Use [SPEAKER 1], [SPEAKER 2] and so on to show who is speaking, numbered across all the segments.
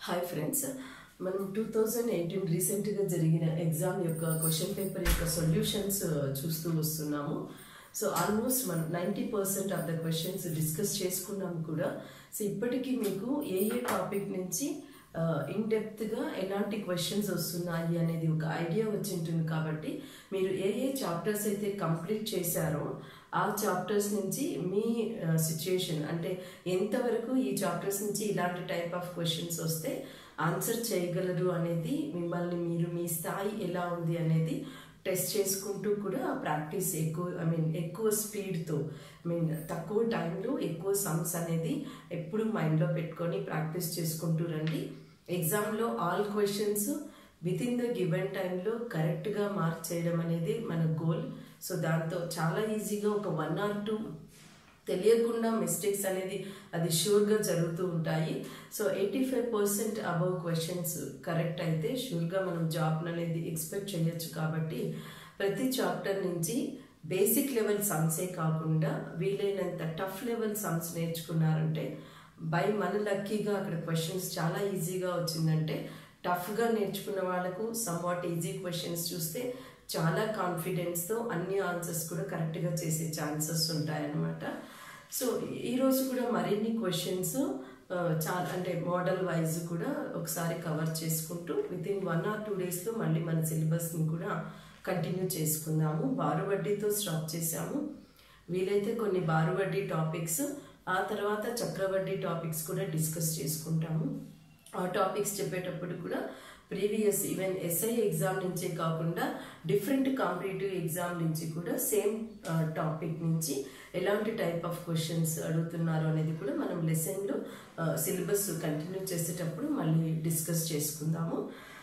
[SPEAKER 1] hi friends మనం two thousand eighteen రీసెంట్గా జరిగిన ఎగ్జామ్ యొక్క క్వశ్చన్ పేపర్ యొక్క సొల్యూషన్స్ చూస్తూ వస్తున్నాము సో ఆల్మోస్ట్ మనం ninety percent of the questions discuss చేసుకున్నాం కూడా సో ఇప్పటికీ మీకు ఏ ఏ టాపిక్ నుంచి ఇన్ డెప్త్గా ఎలాంటి క్వశ్చన్స్ వస్తున్నాయి అనేది ఒక ఐడియా వచ్చి ఉంటుంది కాబట్టి మీరు ఏ ఏ చాప్టర్స్ అయితే కంప్లీట్ చేశారో ఆ చాప్టర్స్ నుంచి మీ సిచ్యుయేషన్ అంటే ఎంతవరకు ఈ చాప్టర్స్ నుంచి ఇలాంటి టైప్ ఆఫ్ క్వశ్చన్స్ వస్తే ఆన్సర్ చేయగలరు అనేది మిమ్మల్ని మీరు మీ స్థాయి ఎలా ఉంది అనేది టెస్ట్ చేసుకుంటూ కూడా ప్రాక్టీస్ ఎక్కువ ఐ మీన్ ఎక్కువ స్పీడ్తో ఐ మీన్ తక్కువ టైంలో ఎక్కువ సమ్స్ అనేది ఎప్పుడు మైండ్లో పెట్టుకొని ప్రాక్టీస్ చేసుకుంటూ రండి ఎగ్జామ్లో all questions within the given టైంలో కరెక్ట్గా మార్క్ చేయడం అనేది మన గోల్ సో దాంతో చాలా ఈజీగా ఒక వన్ ఆర్ టూ తెలియకుండా మిస్టేక్స్ అనేది అది షూర్గా జరుగుతూ ఉంటాయి so eighty five percent above questions correct అయితే షూర్గా మనం జాబ్ అనేది ఎక్స్పెక్ట్ చేయొచ్చు కాబట్టి ప్రతి చాప్టర్ నుంచి బేసిక్ లెవెల్ సమ్సే కాకుండా వీలైనంత టఫ్ లెవెల్ సమ్స్ నేర్చుకున్నారంటే బై మన లక్కీగా అక్కడ క్వశ్చన్స్ చాలా ఈజీగా వచ్చిందంటే టఫ్గా నేర్చుకున్న వాళ్ళకు సమ్ వాట్ ఈజీ క్వశ్చన్స్ చూస్తే చాలా కాన్ఫిడెన్స్తో అన్ని ఆన్సర్స్ కూడా కరెక్ట్గా చేసే ఛాన్సెస్ ఉంటాయన్నమాట సో ఈరోజు కూడా మరిన్ని క్వశ్చన్స్ చాలా అంటే మోడల్ వైజ్ కూడా ఒకసారి కవర్ చేసుకుంటూ within one or two డేస్లో మళ్ళీ మన సిలబస్ని కూడా కంటిన్యూ చేసుకుందాము బారు వడ్డీతో స్టాప్ చేసాము వీలైతే కొన్ని బారు వడ్డీ టాపిక్స్ ఆ తర్వాత చక్రవడ్డీ టాపిక్స్ కూడా డిస్కస్ చేసుకుంటాము ఆ టాపిక్స్ చెప్పేటప్పుడు కూడా ప్రీవియస్ ఈవెన్ ఎస్ఐ ఎగ్జామ్ నుంచే కాకుండా డిఫరెంట్ కాంపిటేటివ్ ఎగ్జామ్ నుంచి కూడా సేమ్ టాపిక్ నుంచి ఎలాంటి టైప్ ఆఫ్ క్వశ్చన్స్ అడుగుతున్నారు అనేది కూడా మనం లెసన్లో సిలబస్ కంటిన్యూ చేసేటప్పుడు మళ్ళీ డిస్కస్ చేసుకుందాము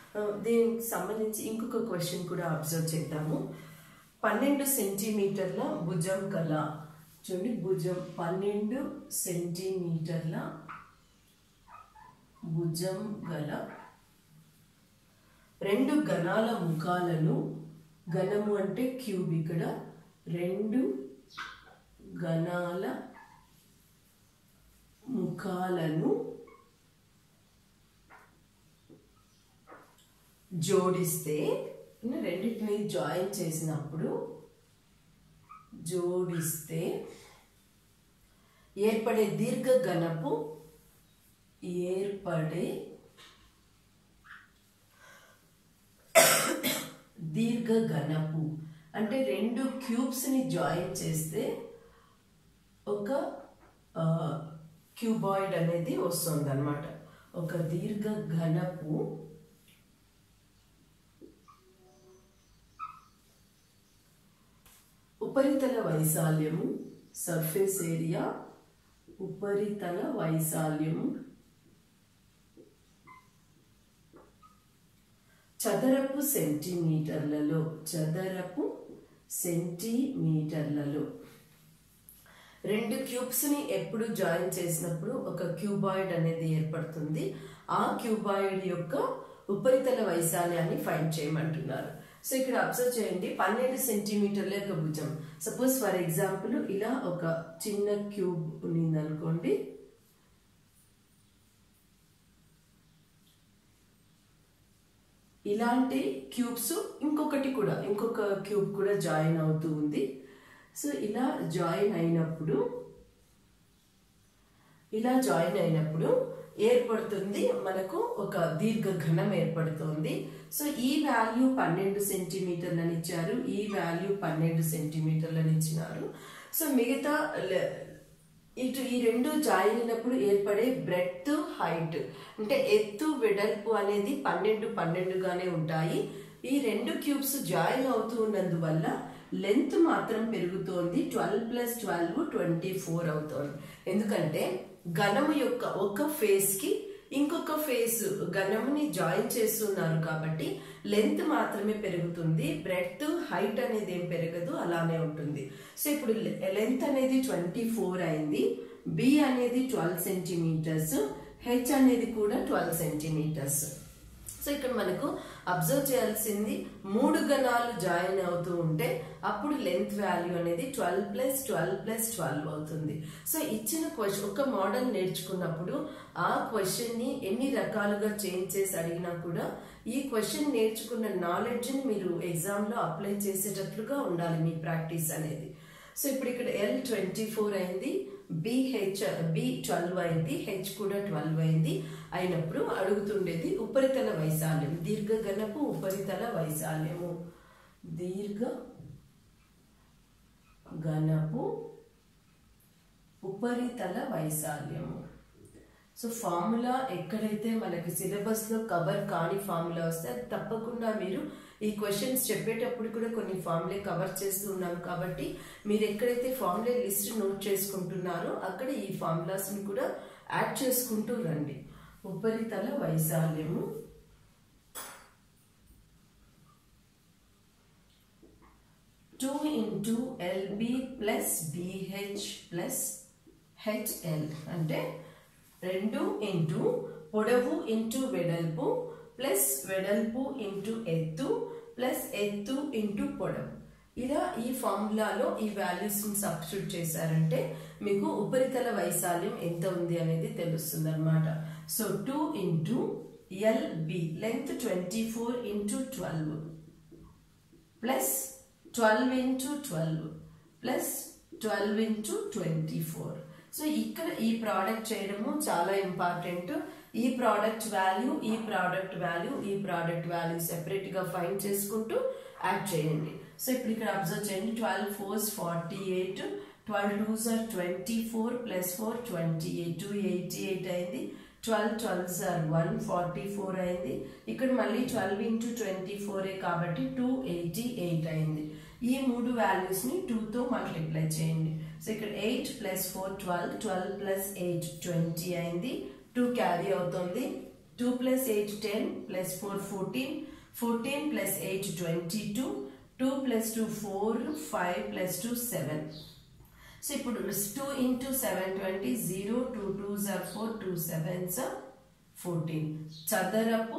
[SPEAKER 1] దీనికి సంబంధించి ఇంకొక క్వశ్చన్ కూడా అబ్జర్వ్ చేద్దాము పన్నెండు సెంటీమీటర్ల భుజం కల చూడండి భుజం పన్నెండు సెంటీమీటర్ల భుజం గల రెండు గణాల ముఖాలను గణము అంటే క్యూబ్ ఇక్కడ రెండు గణాల ముఖాలను జోడిస్తే రెండింటిని జాయిన్ చేసినప్పుడు జోడిస్తే ఏర్పడే దీర్ఘ గణపు ఏర్పడే దీర్ఘ ఘనపు అంటే రెండు క్యూబ్స్ని జాయిన్ చేస్తే ఒక క్యూబాయిడ్ అనేది వస్తుంది అనమాట ఒక దీర్ఘ ఘనపు ఉపరితల వైశాల్యము సర్ఫేస్ ఏరియా ఉపరితల వైశాల్యము చదరపు సెంటీమీటర్లలో చదరపు సెంటీమీటర్లలో రెండు క్యూబ్స్ని ఎప్పుడు జాయిన్ చేసినప్పుడు ఒక క్యూబాయిడ్ అనేది ఏర్పడుతుంది ఆ క్యూబాయిడ్ యొక్క ఉపరితల వైశాల్యాన్ని ఫైండ్ చేయమంటున్నారు సో ఇక్కడ అబ్జర్వ్ చేయండి పన్నెండు సెంటీమీటర్ల యొక్క భుజం సపోజ్ ఫర్ ఎగ్జాంపుల్ ఇలా ఒక చిన్న క్యూబ్ ఉన్నింది అనుకోండి ఇలాంటి క్యూబ్స్ ఇంకొకటి కూడా ఇంకొక క్యూబ్ కూడా జాయిన్ అవుతూ ఉంది సో ఇలా జాయిన్ అయినప్పుడు ఇలా జాయిన్ అయినప్పుడు ఏర్పడుతుంది మనకు ఒక దీర్ఘ ఘనం ఏర్పడుతుంది సో ఈ వాల్యూ పన్నెండు సెంటీమీటర్లని ఇచ్చారు ఈ వాల్యూ పన్నెండు సెంటీమీటర్లని ఇచ్చినారు సో మిగతా ఇటు ఈ రెండు జాయిన్ అయినప్పుడు ఏర్పడే బ్రెడ్త్ హైట్ అంటే ఎత్తు వెడల్పు అనేది పన్నెండు పన్నెండుగానే ఉంటాయి ఈ రెండు క్యూబ్స్ జాయిన్ అవుతూ ఉన్నందువల్ల లెంత్ మాత్రం పెరుగుతోంది twelve plus twelve twenty four అవుతోంది ఎందుకంటే ఘనము యొక్క ఒక ఫేస్ కి ఇంకొక ఫేస్ ఘనముని జాయిన్ చేస్తున్నారు కాబట్టి లెంత్ మాత్రమే పెరుగుతుంది బ్రెడ్త్ హైట్ అనేది ఏం పెరగదు అలానే ఉంటుంది సో ఇప్పుడు లెంత్ అనేది ట్వంటీ ఫోర్ అయింది బి అనేది ట్వెల్వ్ సెంటీమీటర్స్ హెచ్ అనేది కూడా ట్వెల్వ్ సెంటీమీటర్స్ సో ఇక్కడ మనకు అబ్జర్వ్ చేయాల్సింది మూడు గణాలు జాయిన్ అవుతూ ఉంటే అప్పుడు లెంత్ వాల్యూ అనేది twelve plus twelve plus twelve అవుతుంది సో ఇచ్చిన క్వశ్చన్ ఒక మోడల్ నేర్చుకున్నప్పుడు ఆ క్వశ్చన్ ని ఎన్ని రకాలుగా చేంజ్ చేసి అడిగినా కూడా ఈ క్వశ్చన్ నేర్చుకున్న నాలెడ్జ్ ని మీరు ఎగ్జామ్ లో అప్లై చేసేటట్లుగా ఉండాలి మీ ప్రాక్టీస్ అనేది సో ఇప్పుడు ఇక్కడ ఎల్ ట్వంటీ ఫోర్ అయింది బిహెచ్ బి ట్వెల్వ్ అయింది హెచ్ కూడా ట్వెల్వ్ అయింది అయినప్పుడు అడుగుతుండేది ఉపరితల వైశాల్యం దీర్ఘగణపు ఉపరితల వైశాల్యము దీర్ఘ గణపు ఉపరితల వైశాల్యము సో ఫార్ములా ఎక్కడైతే మనకి సిలబస్ లో కవర్ కాని ఫార్ములా వస్తే అది తప్పకుండా మీరు ఈ క్వశ్చన్స్ చెప్పేటప్పుడు కూడా కొన్ని ఫార్ములే కవర్ చేస్తూ ఉన్నాం కాబట్టి మీరు ఎక్కడైతే ఫార్ములే లిస్ట్ నోట్ చేసుకుంటున్నారో అక్కడ ఈ ఫార్ములాస్ ని కూడా యాడ్ చేసుకుంటూ రండి ఉపరితల వైశాల్యము two into LB plus BH plus HL అంటే రెండు ఇంటూ పొడవు ఇంటూ వెడల్పు ప్లస్ వెడల్పు ఇంటూ ఎత్తు ప్లస్ ఎత్తు ఇంటూ పొడవు ఇలా ఈ ఫార్ములాలో ఈ వాల్యూస్ ని సబ్స్టిట్యూట్ చేశారంటే మీకు ఉపరితల వైశాల్యం ఎంత ఉంది అనేది తెలుస్తుంది అనమాట so two into LB length twenty four into twelve plus twelve into twelve plus twelve into twenty four so ఇక్కడ ఈ ప్రోడక్ట్ చేయడము చాలా ఇంపార్టెంట్ ఈ ప్రోడక్ట్ వాల్యూ ఈ ప్రోడక్ట్ వాల్యూ ఈ ప్రోడక్ట్ వాల్యూ సెపరేట్ గా ఫైండ్ చేసుకుంటూ యాడ్ చేయండి సో ఇప్పుడు ఇక్కడ అబ్జర్వ్ చేయండి twelve fours forty eight twelve twos or twenty four plus four twenty eight two eighty eight అయింది twelve twelves or one forty four అయింది ఇక్కడ మళ్ళీ ట్వెల్వ్ ఇంటూ ట్వంటీ ఫోరే కాబట్టి టూ ఎయిటీ ఎయిట్ అయింది ఈ మూడు వాల్యూస్ ని టూ తో మల్టిప్లై చేయండి సో ఇక్కడ eight plus four twelve twelve plus eight twenty అయింది టూ క్యారీ అవుతుంది two plus eight ten plus four fourteen fourteen plus eight twenty two two plus two four five plus two seven so ఇప్పుడు two into seven twenty zero two two జర్ four two sevens fourteen చదరపు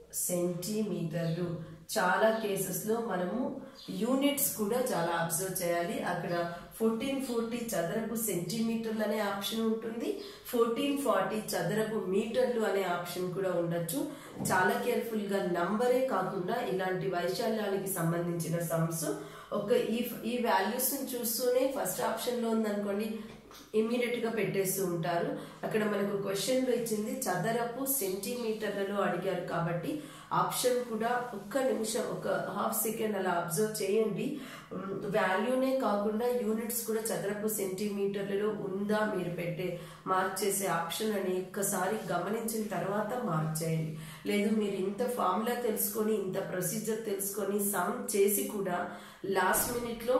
[SPEAKER 1] సెంటీమీటర్లు చాలా కేసెస్లో మనము units కూడా చాలా observe చేయాలి అక్కడ ఫోర్టీన్ ఫోర్టీ చదరపు సెంటీమీటర్లు అనే ఆప్షన్ ఉంటుంది ఫోర్టీన్ ఫార్టీ చదరపు మీటర్లు అనే ఆప్షన్ కూడా ఉండొచ్చు చాలా కేర్ఫుల్గా నంబరే కాకుండా ఇలాంటి వైశాల్యానికి సంబంధించిన సమ్స్ ఒక ఈ ఈ వాల్యూస్ చూస్తూనే ఫస్ట్ ఆప్షన్లో ఉందనుకోండి ఇమీడియట్ గా పెట్టేస్తూ ఉంటారు అక్కడ మనకు క్వశ్చన్ లో ఇచ్చింది చదరపు సెంటీమీటర్లలో అడిగారు కాబట్టి ఆప్షన్ కూడా ఒక్క నిమిషం ఒక హాఫ్ సెకండ్ అలా అబ్జర్వ్ చేయండి వాల్యూనే కాకుండా యూనిట్స్ కూడా చదరపు సెంటీమీటర్లలో ఉందా మీరు పెట్టే మార్క్ చేసే ఆప్షన్ అని ఒక్కసారి గమనించిన తర్వాత మార్క్ చేయండి లేదు మీరు ఇంత ఫార్ములా తెలుసుకొని ఇంత ప్రొసీజర్ తెలుసుకొని సమ్ చేసి కూడా లాస్ట్ మినిట్ లో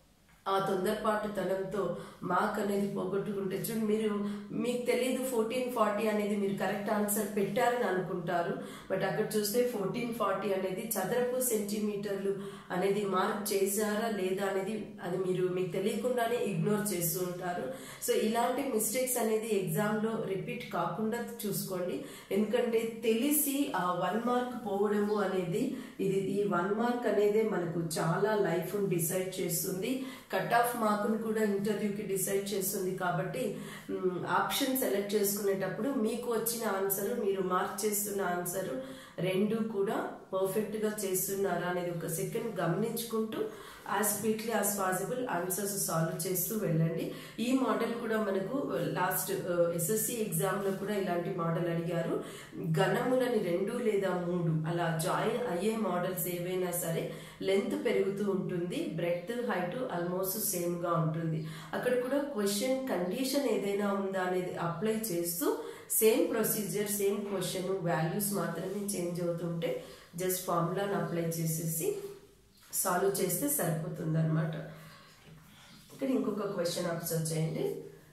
[SPEAKER 1] ఆ తొందరపాటు తనంతో మార్క్ అనేది పోగొట్టుకుంటే చూడండి మీరు మీకు తెలియదు ఫోర్టీన్ ఫార్టీ అనేది మీరు కరెక్ట్ ఆన్సర్ పెట్టారని అనుకుంటారు బట్ అక్కడ చూస్తే ఫోర్టీన్ ఫార్టీ అనేది చదరపు సెంటీమీటర్లు అనేది మార్క్ చేశారా లేదా అనేది అది మీరు మీకు తెలియకుండానే ఇగ్నోర్ చేస్తూ ఉంటారు సో ఇలాంటి మిస్టేక్స్ అనేది ఎగ్జామ్లో రిపీట్ కాకుండా చూసుకోండి ఎందుకంటే తెలిసి ఆ వన్ మార్క్ పోవడము అనేది ఇది ఈ వన్ మార్క్ అనేది మనకు చాలా లైఫ్ డిసైడ్ చేస్తుంది కట్ ఆఫ్ మార్కును కూడా ఇంటర్వ్యూకి డిసైడ్ చేస్తుంది కాబట్టి ఆప్షన్ సెలెక్ట్ చేసుకునేటప్పుడు మీకు వచ్చిన ఆన్సర్ మీరు మార్క్ చేస్తున్న ఆన్సర్ రెండు కూడా పర్ఫెక్ట్ గా చేస్తున్నారా అనేది ఒక సెకండ్ గమనించుకుంటూ as quickly as possible answers solve చేస్తూ వెళ్ళండి ఈ మోడల్ కూడా మనకు లాస్ట్ ఎస్ఎస్సి ఎగ్జామ్ లో కూడా ఇలాంటి మోడల్ అడిగారు గణములని రెండు లేదా మూడు అలా జాయిన్ అయ్యే మోడల్స్ ఏవైనా సరే లెంత్ పెరుగుతూ ఉంటుంది బ్రెడ్త్ హైట్ ఆల్మోస్ట్ సేమ్ గా ఉంటుంది అక్కడ కూడా క్వశ్చన్ కండిషన్ ఏదైనా ఉందా అనేది అప్లై చేస్తూ same procedure same question values మాత్రమే చేంజ్ అవుతుంటే జస్ట్ ఫార్ములాని అప్లై చేసేసి సాల్వ్ చేస్తే సరిపోతుంది అనమాట ఇక్కడ ఇంకొక క్వశ్చన్ అబ్జర్వ్ చేయండి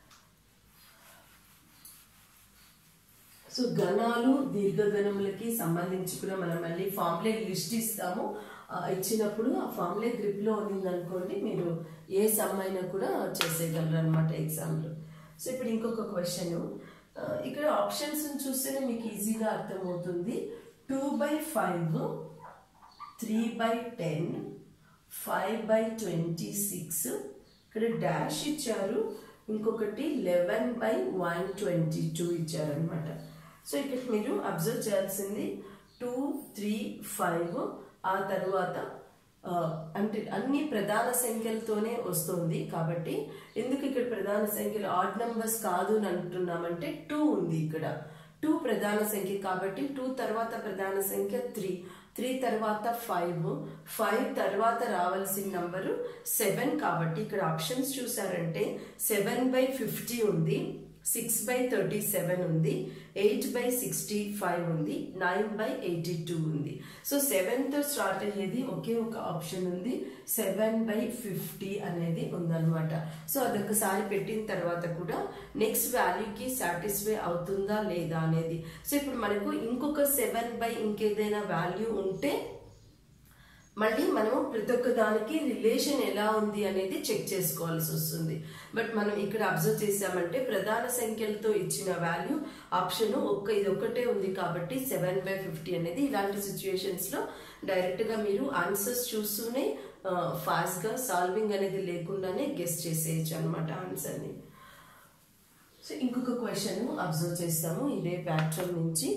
[SPEAKER 1] సో గణాలు దీర్ఘగణములకి సంబంధించి కూడా మనం మళ్ళీ ఫార్ములే లిస్ట్ ఇస్తాము ఇచ్చినప్పుడు ఆ ఫార్ములే గ్రిప్ లో ఉంది అనుకోండి మీరు ఏ సమ్ అయినా కూడా చేసేయగలరు అనమాట ఎగ్జామ్లో సో ఇప్పుడు ఇంకొక క్వశ్చన్ ఇక్కడ ఆప్షన్స్ చూస్తేనే మీకు ఈజీగా అర్థమవుతుంది two by five three by ten five by twenty six ఇక్కడ డాష్ ఇచ్చారు ఇంకొకటి eleven by one twenty two ఇచ్చారనమాట సో ఇక్కడ మీరు అబ్జర్వ్ చేయాల్సింది టూ త్రీ ఫైవ్ ఆ తర్వాత ఆ, అంటే అన్ని ప్రధాన సంఖ్యలతోనే వస్తుంది కాబట్టి ఎందుకు ఇక్కడ ప్రధాన సంఖ్యలు ఆడ్ నంబర్స్ కాదు అని అంటున్నామంటే టూ ఉంది ఇక్కడ టూ ప్రధాన సంఖ్య కాబట్టి టూ తర్వాత ప్రధాన సంఖ్య త్రీ త్రీ తర్వాత ఫైవ్ ఫైవ్ తర్వాత రావాల్సిన నంబరు సెవెన్ కాబట్టి ఇక్కడ ఆప్షన్స్ చూసారంటే సెవెన్ బై ఫిఫ్టీ ఉంది సిక్స్ బై థర్టీ సెవెన్ ఉంది ఎయిట్ బై సిక్స్టీ ఫైవ్ ఉంది నైన్ బై ఎయిటీ టూ ఉంది సో సెవెన్తో స్టార్ట్ అయ్యేది ఒకే ఒక ఆప్షన్ ఉంది సెవెన్ బై ఫిఫ్టీ అనేది ఉందన్నమాట సో అదొకసారి పెట్టిన తర్వాత కూడా నెక్స్ట్ వాల్యూకి సాటిస్ఫై అవుతుందా లేదా అనేది సో ఇప్పుడు మనకు ఇంకొక సెవెన్ బై ఇంకేదైనా వాల్యూ ఉంటే మళ్ళీ మనము ప్రతి ఒక్క దానికి రిలేషన్ ఎలా ఉంది అనేది చెక్ చేసుకోవాల్సి వస్తుంది బట్ మనం ఇక్కడ అబ్జర్వ్ చేసామంటే ప్రధాన సంఖ్యలతో ఇచ్చిన వాల్యూ ఆప్షన్ ఒక్క ఇది ఒక్కటే ఉంది కాబట్టి సెవెన్ బై ఫిఫ్టీ అనేది ఇలాంటి సిచ్యుయేషన్స్లో డైరెక్ట్గా మీరు ఆన్సర్స్ చూస్తూనే ఫాస్ట్గా సాల్వింగ్ అనేది లేకుండానే గెస్ట్ చేసేయచ్చు అనమాట ఆన్సర్ని సో ఇంకొక క్వశ్చన్ అబ్జర్వ్ చేస్తాము ఇదే ప్యాట్రన్ నుంచి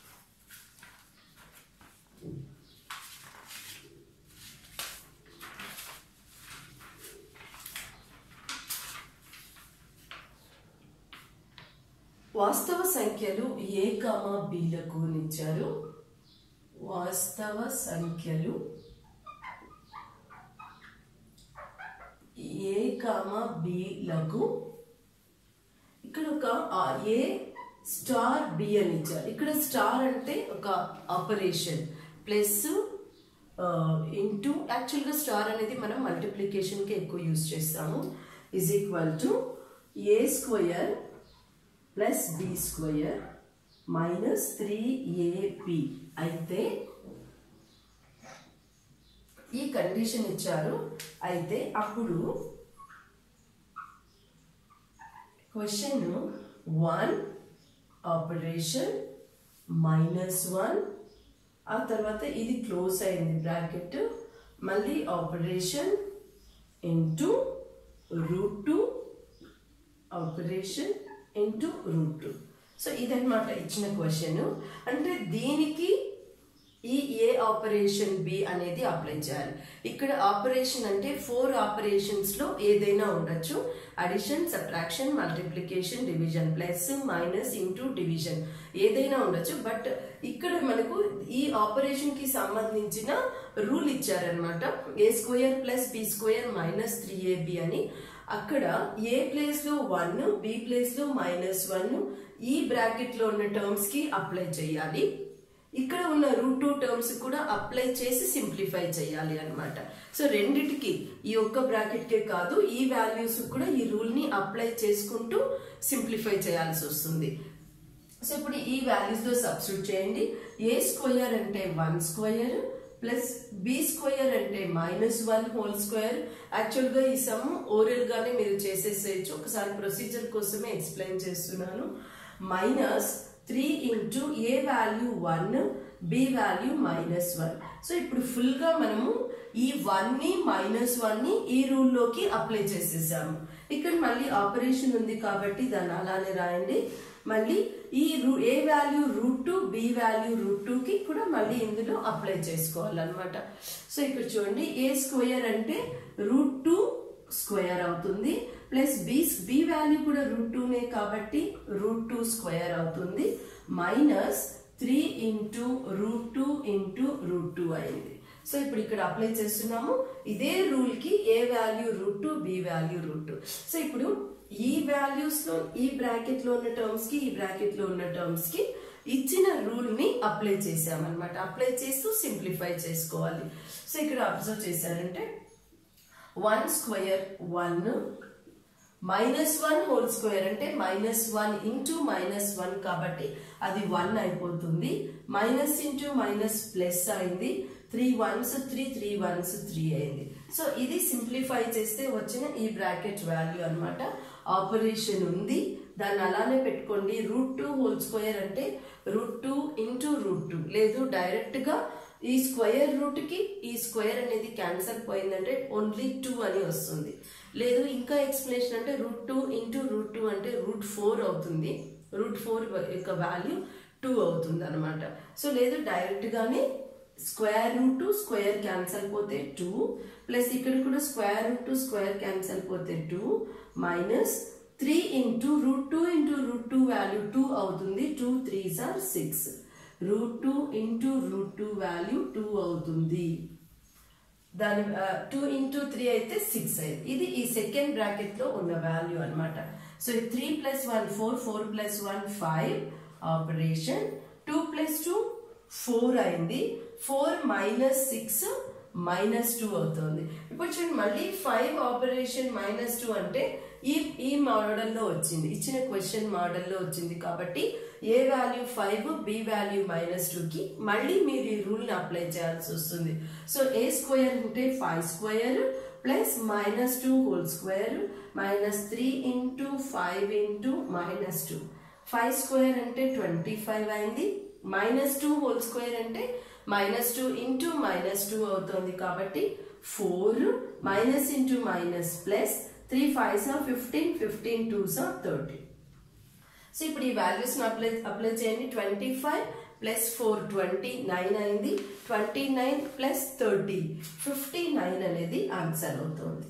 [SPEAKER 1] వాస్తవ సంఖ్యలు ఏ కామ బీలకు ఇచ్చారు వాస్తవ సంఖ్యలు ఏ కామ బీలకు ఇక్కడ ఒక ఆ, ఏ స్టార్ బి అని ఇచ్చారు ఇక్కడ స్టార్ అంటే ఒక ఆపరేషన్ ప్లస్ ఇంటూ యాక్చువల్గా స్టార్ అనేది మనం మల్టిప్లికేషన్కి ఎక్కువ యూజ్ చేస్తాము is equal to A square plus B square minus three A B అయితే ఈ కండిషన్ ఇచ్చారు అయితే అప్పుడు question one operation minus one ఆ తర్వాత ఇది క్లోజ్ అయింది బ్రాకెట్ మళ్ళీ operation into root two operation into root two so ఇదన్నమాట ఇచ్చిన క్వశ్చన్ అంటే దీనికి ఈ ఏ ఆపరేషన్ బి అనేది అప్లై చేయాలి ఇక్కడ ఆపరేషన్ అంటే ఫోర్ ఆపరేషన్స్ లో ఏదైనా ఉండొచ్చు addition subtraction multiplication division plus minus into division ఏదైనా ఉండొచ్చు బట్ ఇక్కడ మనకు ఈ ఆపరేషన్ కి సంబంధించిన రూల్ ఇచ్చారనమాట A square plus B square minus three A B అని అక్కడ ఏ ప్లేస్ లో వన్ బి ప్లేస్ లో మైనస్ వన్ ఈ బ్రాకెట్ లో ఉన్న టర్మ్స్ కి అప్లై చేయాలి ఇక్కడ ఉన్న రూట్ టూ టర్మ్స్ కూడా అప్లై చేసి సింప్లిఫై చేయాలి అన్నమాట సో రెండిటికి ఈ ఒక్క బ్రాకెట్ కే కాదు ఈ వాల్యూస్ కూడా ఈ రూల్ ని అప్లై చేసుకుంటూ సింప్లిఫై చేయాల్సి వస్తుంది సో ఇప్పుడు ఈ వాల్యూస్ లో సబ్స్టిట్యూట్ చేయండి ఏ స్క్వయర్ అంటే one square plus B square అంటే minus one whole square actual గా ఈ సమ్ ఓరల్ గానే మీరు చేసేసేయచ్చు ఒకసారి ప్రొసీజర్ కోసమే ఎక్స్ప్లెయిన్ చేస్తున్నాను minus three into A value one B value minus one so ఇప్పుడు ఫుల్ గా మనము ఈ వన్ ని మైనస్ వన్ ని ఈ రూల్ లోకి అప్లై చేసేసాము ఇక్కడ మళ్ళీ ఆపరేషన్ ఉంది కాబట్టి దాన్ని అలానే రాయండి మళ్ళీ ఈ రూ A value root two B value root two కి కూడా మళ్ళీ ఇందులో అప్లై చేసుకోవాలన్నమాట సో ఇక్కడ చూడండి ఏ స్క్వేర్ అంటే రూట్ టూ స్క్వేర్ అవుతుంది ప్లస్ బి బి వాల్యూ కూడా రూట్ టూనే కాబట్టి రూట్ టూ స్క్వేర్ అవుతుంది minus three into root two into root two అయింది సో ఇప్పుడు ఇక్కడ అప్లై చేస్తున్నాము ఇదే రూల్ కి A value root two B value root two so ఇప్పుడు ఈ వాల్యూస్ లో ఈ బ్రాకెట్ లో ఉన్న టర్మ్స్ కి ఈ బ్రాకెట్ లో ఉన్న టర్మ్స్ కి ఇచ్చిన రూల్ ని అప్లై చేసామన్నమాట అప్లై చేస్తూ సింప్లిఫై చేసుకోవాలి సో ఇక్కడ అబ్జర్వ్ చేశారంటే one square one minus one whole square అంటే minus one into minus one కాబట్టి అది వన్ అయిపోతుంది మైనస్ ఇంటూ మైనస్ ప్లస్ అయింది three ones three three ones three అయింది సో ఇది సింప్లిఫై చేస్తే వచ్చిన ఈ బ్రాకెట్ వాల్యూ అన్నమాట ఆపరేషన్ ఉంది దాన్ని అలానే పెట్టుకోండి రూట్ టూ హోల్ స్క్వేర్ అంటే root two into root two లేదు డైరెక్ట్గా ఈ స్క్వేర్ రూట్కి ఈ స్క్వేర్ అనేది క్యాన్సల్ పోయిందంటే ఓన్లీ టూ అని వస్తుంది లేదు ఇంకా ఎక్స్ప్లెనేషన్ అంటే root two into root two అంటే రూట్ ఫోర్ అవుతుంది రూట్ ఫోర్ యొక్క వాల్యూ టూ అవుతుంది అనమాట సో లేదు డైరెక్ట్గానే స్క్వేర్ రూట్ స్క్వేర్ క్యాన్సల్ పోతే టూ ప్లస్ ఇక్కడ కూడా స్క్వేర్ రూట్ స్క్వేర్ క్యాన్సల్ పోతే two minus three into root two into root two value two అవుతుంది two threes are six root two into root two value two అవుతుంది దాని two into three అయితే six అయింది ఇది ఈ సెకండ్ బ్రాకెట్ లో ఉన్న వాల్యూ అనమాట so three plus one four four plus one five operation two plus two four అయింది four minus six minus two అవుతుంది ఇప్పుడు చూడండి మళ్ళీ ఫైవ్ ఆపరేషన్ మైనస్ టూ అంటే ఈ ఈ మోడల్లో వచ్చింది ఇచ్చిన క్వశ్చన్ మోడల్లో వచ్చింది కాబట్టి A value five B value minus టూకి మళ్ళీ మీరు ఈ రూల్ని అప్లై చేయాల్సి వస్తుంది సో ఏ స్క్వేర్ అంటే five square plus minus two whole square minus three into five into minus two five square అంటే ట్వంటీ ఫైవ్ అయింది మైనస్ టూ హోల్ స్క్వేర్ అంటే minus two into minus two అవుతుంది కాబట్టి four minus into minus plus three five సా fifteen fifteen two సా thirty so ఇప్పుడు ఈ values apply apply చేయండి twenty five plus four twenty nine అయింది twenty nine plus thirty fifty nine అనేది answer అవుతుంది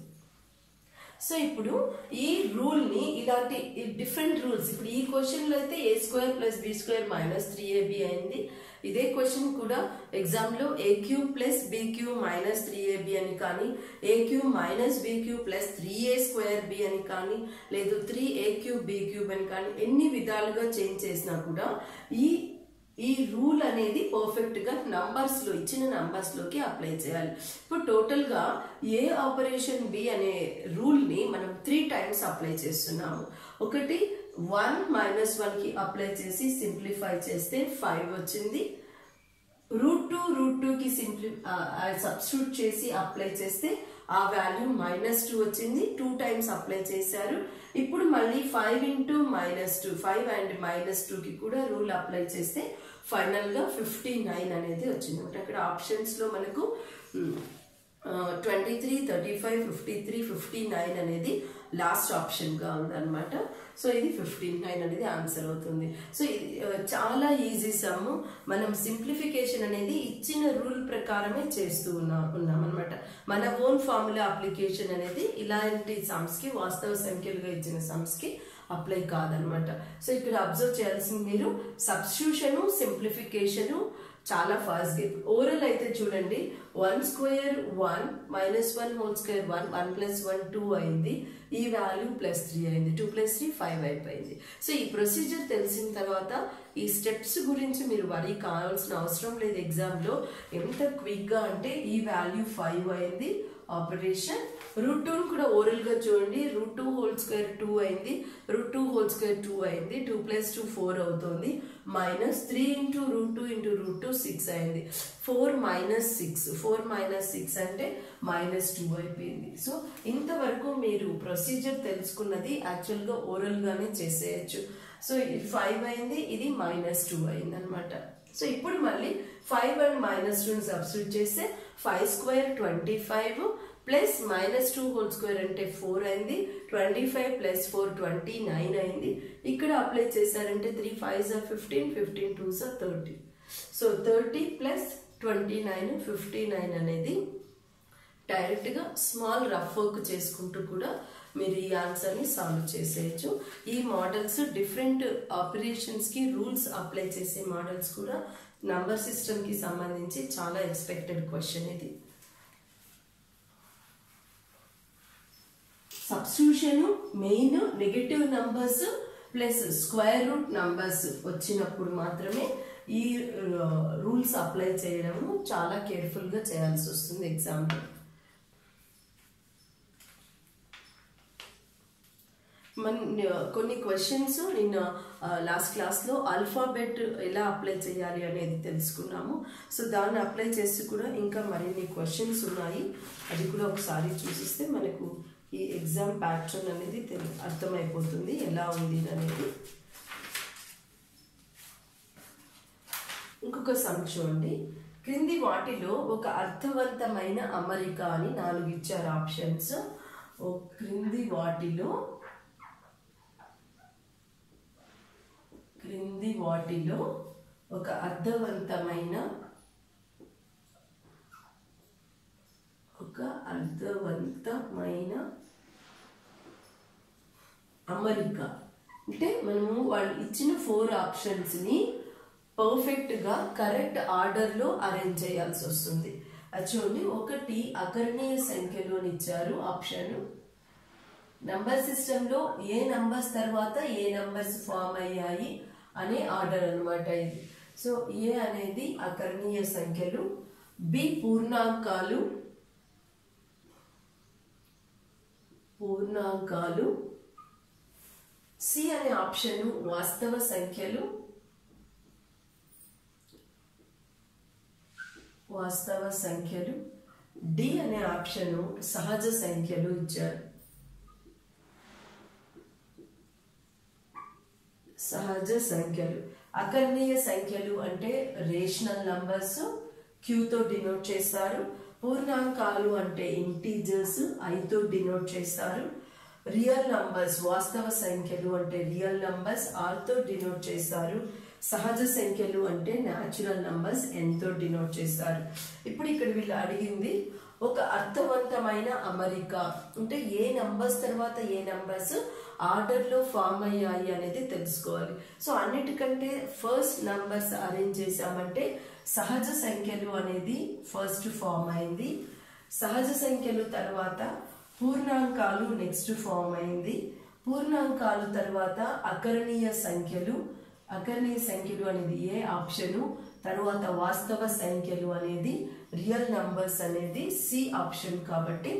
[SPEAKER 1] సో ఇప్పుడు ఈ రూల్ ని ఇలాంటి డిఫరెంట్ రూల్స్ ఇప్పుడు ఈ క్వశ్చన్ లో అయితే A square plus B square minus three A B అయింది ఇదే క్వశ్చన్ కూడా ఎగ్జామ్ లో A cube plus B cube minus three A B అని కానీ A cube minus B cube plus three A square B అని కానీ లేదు three A cube B cube అని కానీ ఎన్ని విధాలుగా చేంజ్ చేసినా కూడా ఈ ఈ రూల్ అనేది పర్ఫెక్ట్ గా నంబర్స్ లో ఇచ్చిన నంబర్స్ లోకి అప్లై చేయాలి ఇప్పుడు టోటల్ గా ఏ ఆపరేషన్ బి అనే రూల్ ని మనం త్రీ టైమ్స్ అప్లై చేస్తున్నాము ఒకటి వన్ మైనస్ వన్ కి అప్లై చేసి సింప్లిఫై చేస్తే ఫైవ్ వచ్చింది రూట్ టూ రూట్ టూ కి సింప్లి సబ్స్టిట్యూట్ చేసి అప్లై చేస్తే ఆ వాల్యూ మైనస్ టూ వచ్చింది టూ టైమ్స్ అప్లై చేశారు ఇప్పుడు మళ్ళీ five into minus two five and minus two కి కూడా రూల్ అప్లై చేస్తే ఫైనల్ గా ఫిఫ్టీ నైన్ అనేది వచ్చింది అంటే అక్కడ ఆప్షన్స్ లో మనకు twenty three thirty five fifty three fifty nine అనేది లాస్ట్ ఆప్షన్ గా ఉందన్నమాట సో ఇది ఫిఫ్టీ నైన్ అనేది ఆన్సర్ అవుతుంది సో ఇది ఆ, చాలా ఈజీ సమ్ మనం సింప్లిఫికేషన్ అనేది ఇచ్చిన రూల్ ప్రకారమే చేస్తూ ఉన్నాం ఉన్నాం అనమాట మన ఓన్ ఫార్ములా అప్లికేషన్ అనేది ఇలాంటి సమ్స్ కి వాస్తవ సంఖ్యలుగా ఇచ్చిన సమ్స్ కి అప్లై కాదనమాట సో ఇక్కడ అబ్జర్వ్ చేయాల్సింది మీరు సబ్స్టిట్యూషన్ సింప్లిఫికేషన్ చాలా ఫాస్ట్ గా ఓరల్ అయితే చూడండి one square one minus one whole square one one plus one two అయింది ఈ వాల్యూ ప్లస్ త్రీ అయింది టూ ప్లస్ త్రీ ఫైవ్ అయిపోయింది సో ఈ ప్రొసీజర్ తెలిసిన తర్వాత ఈ స్టెప్స్ గురించి మీరు వరీ కావాల్సిన అవసరం లేదు ఎగ్జామ్లో ఎంత క్విక్గా అంటే ఈ వాల్యూ ఫైవ్ అయింది ఆపరేషన్ రూట్ టూని కూడా ఓరల్ గా చూడండి root two whole square two అయింది root two whole square two అయింది టూ ప్లస్ టూ ఫోర్ అవుతుంది minus three into root two into root two six అయింది four minus six four minus six అంటే minus two అయిపోయింది so ఇంతవరకు మీరు procedure తెలుసుకున్నది యాక్చువల్గా ఓరల్ గానే చేసేయచ్చు సో ఇది ఫైవ్ అయింది ఇది మైనస్ టూ అయింది అనమాట సో ఇప్పుడు మళ్ళీ ఫైవ్ అండ్ మైనస్ టూని సబ్స్టిట్యూట్ చేస్తే five square twenty five plus minus two whole square అంటే ఫోర్ అయింది twenty five plus four twenty nine అయింది ఇక్కడ అప్లై చేశారంటే త్రీ ఫైవ్ సార్ ఫిఫ్టీన్ ఫిఫ్టీన్ టూ సార్ thirty so thirty plus twenty nine fifty nine అనేది డైరెక్ట్గా స్మాల్ రఫ్ వర్క్ చేసుకుంటూ కూడా మీరు ఈ ఆన్సర్ని సాల్వ్ చేసేయచ్చు ఈ మోడల్స్ డిఫరెంట్ ఆపరేషన్స్కి రూల్స్ అప్లై చేసే మోడల్స్ కూడా నంబర్ సిస్టమ్కి సంబంధించి చాలా ఎక్స్పెక్టెడ్ క్వశ్చన్ ఇది substitution main negative numbers plus square root numbers వచ్చినప్పుడు మాత్రమే ఈ రూల్స్ అప్లై చేయడము చాలా కేర్ఫుల్గా చేయాల్సి వస్తుంది ఎగ్జామ్లో మన కొన్ని క్వశ్చన్స్ నిన్న లాస్ట్ క్లాస్లో ఆల్ఫాబెట్ ఎలా అప్లై చేయాలి అనేది తెలుసుకున్నాము సో దాన్ని అప్లై చేసి కూడా ఇంకా మరిన్ని క్వశ్చన్స్ ఉన్నాయి అది కూడా ఒకసారి చూసిస్తే మనకు ఈ ఎగ్జామ్ ప్యాటర్న్ అనేది తెలి అర్థమైపోతుంది ఎలా ఉంది అనేది ఇంకొక సమ్ చూడండి క్రింది వాటిలో ఒక అర్థవంతమైన అమరిక అని నాలుగు ఇచ్చారు ఆప్షన్స్ ఓ క్రింది వాటిలో క్రింది వాటిలో ఒక అర్థవంతమైన ఒక అర్థవంతమైన అమరిక అంటే మనము వాళ్ళు ఇచ్చిన ఫోర్ ఆప్షన్స్ని పర్ఫెక్ట్గా కరెక్ట్ ఆర్డర్లో అరేంజ్ చేయాల్సి వస్తుంది అది చూడండి ఒకటి అకర్ణీయ సంఖ్యలో ఇచ్చారు ఆప్షన్ నంబర్ సిస్టంలో ఏ నంబర్స్ తర్వాత ఏ నంబర్స్ ఫామ్ అయ్యాయి అనే ఆర్డర్ అనమాట ఇది సో ఏ అనేది అకర్ణీయ సంఖ్యలు బి పూర్ణాంకాలు పూర్ణాంకాలు సి అనే ఆప్షన్ వాస్తవ సంఖ్యలు వాస్తవ సంఖ్యలు డి అనే ఆప్షన్ సహజ సంఖ్యలు ఇచ్చారు సహజ సంఖ్యలు అకర్ణీయ సంఖ్యలు అంటే రేషనల్ నంబర్స్ క్యూతో డినోట్ చేస్తారు పూర్ణాంకాలు అంటే ఇంటీజర్స్ ఐతో డినోట్ చేస్తారు రియల్ నంబర్స్ వాస్తవ సంఖ్యలు అంటే రియల్ నంబర్స్ ఆర్తో డినోట్ చేస్తారు సహజ సంఖ్యలు అంటే న్యాచురల్ నంబర్స్ ఎంతో డినోట్ చేస్తారు ఇప్పుడు ఇక్కడ వీళ్ళు అడిగింది ఒక అర్థవంతమైన అమరిక అంటే ఏ నంబర్స్ తర్వాత ఏ నంబర్స్ ఆర్డర్లో ఫామ్ అయ్యాయి అనేది తెలుసుకోవాలి సో అన్నిటికంటే ఫస్ట్ నంబర్స్ అరేంజ్ చేసామంటే సహజ సంఖ్యలు అనేది ఫస్ట్ ఫామ్ అయింది సహజ సంఖ్యలు తర్వాత పూర్ణాంకాలు నెక్స్ట్ ఫామ్ అయింది పూర్ణాంకాలు తర్వాత అకరణీయ సంఖ్యలు అకరణీయ సంఖ్యలు అనేది ఏ ఆప్షను తర్వాత వాస్తవ సంఖ్యలు అనేది రియల్ నంబర్స్ అనేది సి ఆప్షన్ కాబట్టి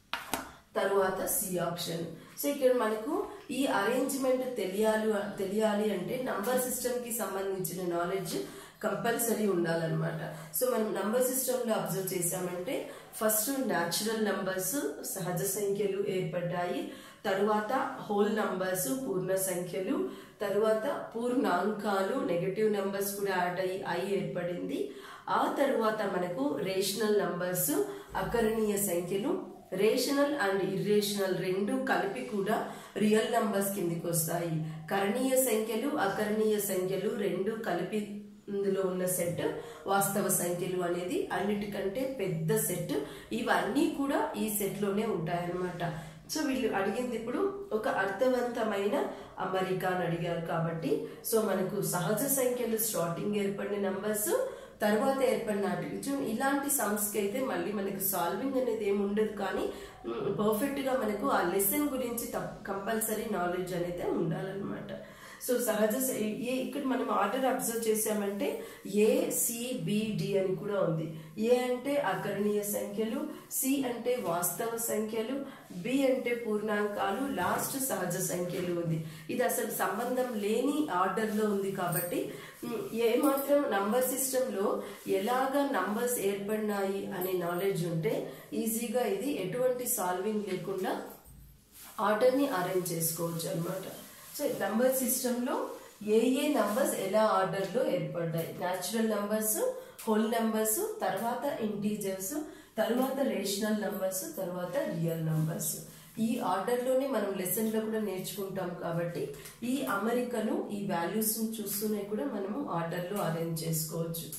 [SPEAKER 1] తరువాత సి ఆప్షన్ సో ఇక్కడ మనకు ఈ అరేంజ్మెంట్ తెలియాలి తెలియాలి అంటే నంబర్ సిస్టమ్కి సంబంధించిన నాలెడ్జ్ కంపల్సరీ ఉండాలన్నమాట సో మనం నంబర్ సిస్టంలో అబ్జర్వ్ చేసామంటే ఫస్ట్ న్యాచురల్ నంబర్స్ సహజ సంఖ్యలు ఏర్పడ్డాయి తరువాత హోల్ నంబర్స్ పూర్ణ సంఖ్యలు తరువాత పూర్ణాంకాలు నెగటివ్ నంబర్స్ కూడా యాడ్ అయ్యి ఐ ఏర్పడింది ఆ తరువాత మనకు రేషనల్ నంబర్స్ అకరణీయ సంఖ్యలు రేషనల్ అండ్ ఇర్రేషనల్ రెండు కలిపి కూడా రియల్ నంబర్స్ కిందికి వస్తాయి కరణీయ సంఖ్యలు అకరణీయ సంఖ్యలు రెండు కలిపి ఇందులో ఉన్న సెట్ వాస్తవ సంఖ్యలు అనేది అన్నిటికంటే పెద్ద సెట్ ఇవన్నీ కూడా ఈ సెట్లోనే ఉంటాయన్నమాట సో వీళ్ళు అడిగింది ఇప్పుడు ఒక అర్థవంతమైన అమరిక అని అడిగారు కాబట్టి సో మనకు సహజ సంఖ్యలు స్టార్టింగ్ ఏర్పడిన నంబర్స్ తర్వాత ఏర్పడిన ఇలాంటి సమ్స్కి అయితే మళ్ళీ మనకు సాల్వింగ్ అనేది ఏమి ఉండదు కానీ పర్ఫెక్ట్గా మనకు ఆ లెసన్ గురించి కంపల్సరీ నాలెడ్జ్ అనేది ఉండాలన్నమాట సో సహజ ఏ ఇక్కడ మనం ఆర్డర్ అబ్జర్వ్ చేసామంటే ఏ సిబిడి అని కూడా ఉంది ఏ అంటే అకరణీయ సంఖ్యలు సి అంటే వాస్తవ సంఖ్యలు బి అంటే పూర్ణాంకాలు లాస్ట్ సహజ సంఖ్యలు ఉంది ఇది అసలు సంబంధం లేని ఆర్డర్లో ఉంది కాబట్టి ఏ మాత్రం నంబర్ సిస్టంలో ఎలాగ నంబర్స్ ఏర్పడినాయి అనే నాలెడ్జ్ ఉంటే ఈజీగా ఇది ఎటువంటి సాల్వింగ్ లేకుండా ఆర్డర్ని అరేంజ్ చేసుకోవచ్చు అనమాట సో నంబర్ సిస్టంలో ఏ ఏ నంబర్స్ ఎలా ఆర్డర్లో ఏర్పడ్డాయి న్యాచురల్ నంబర్స్ హోల్ నంబర్స్ తర్వాత ఇంటీజర్స్ తర్వాత రేషనల్ నంబర్స్ తర్వాత రియల్ నంబర్స్ ఈ ఆర్డర్లోనే మనం లెసన్లో కూడా నేర్చుకుంటాం కాబట్టి ఈ అమరికను ఈ వాల్యూస్ని చూస్తూనే కూడా మనము ఆర్డర్లో అరేంజ్ చేసుకోవచ్చు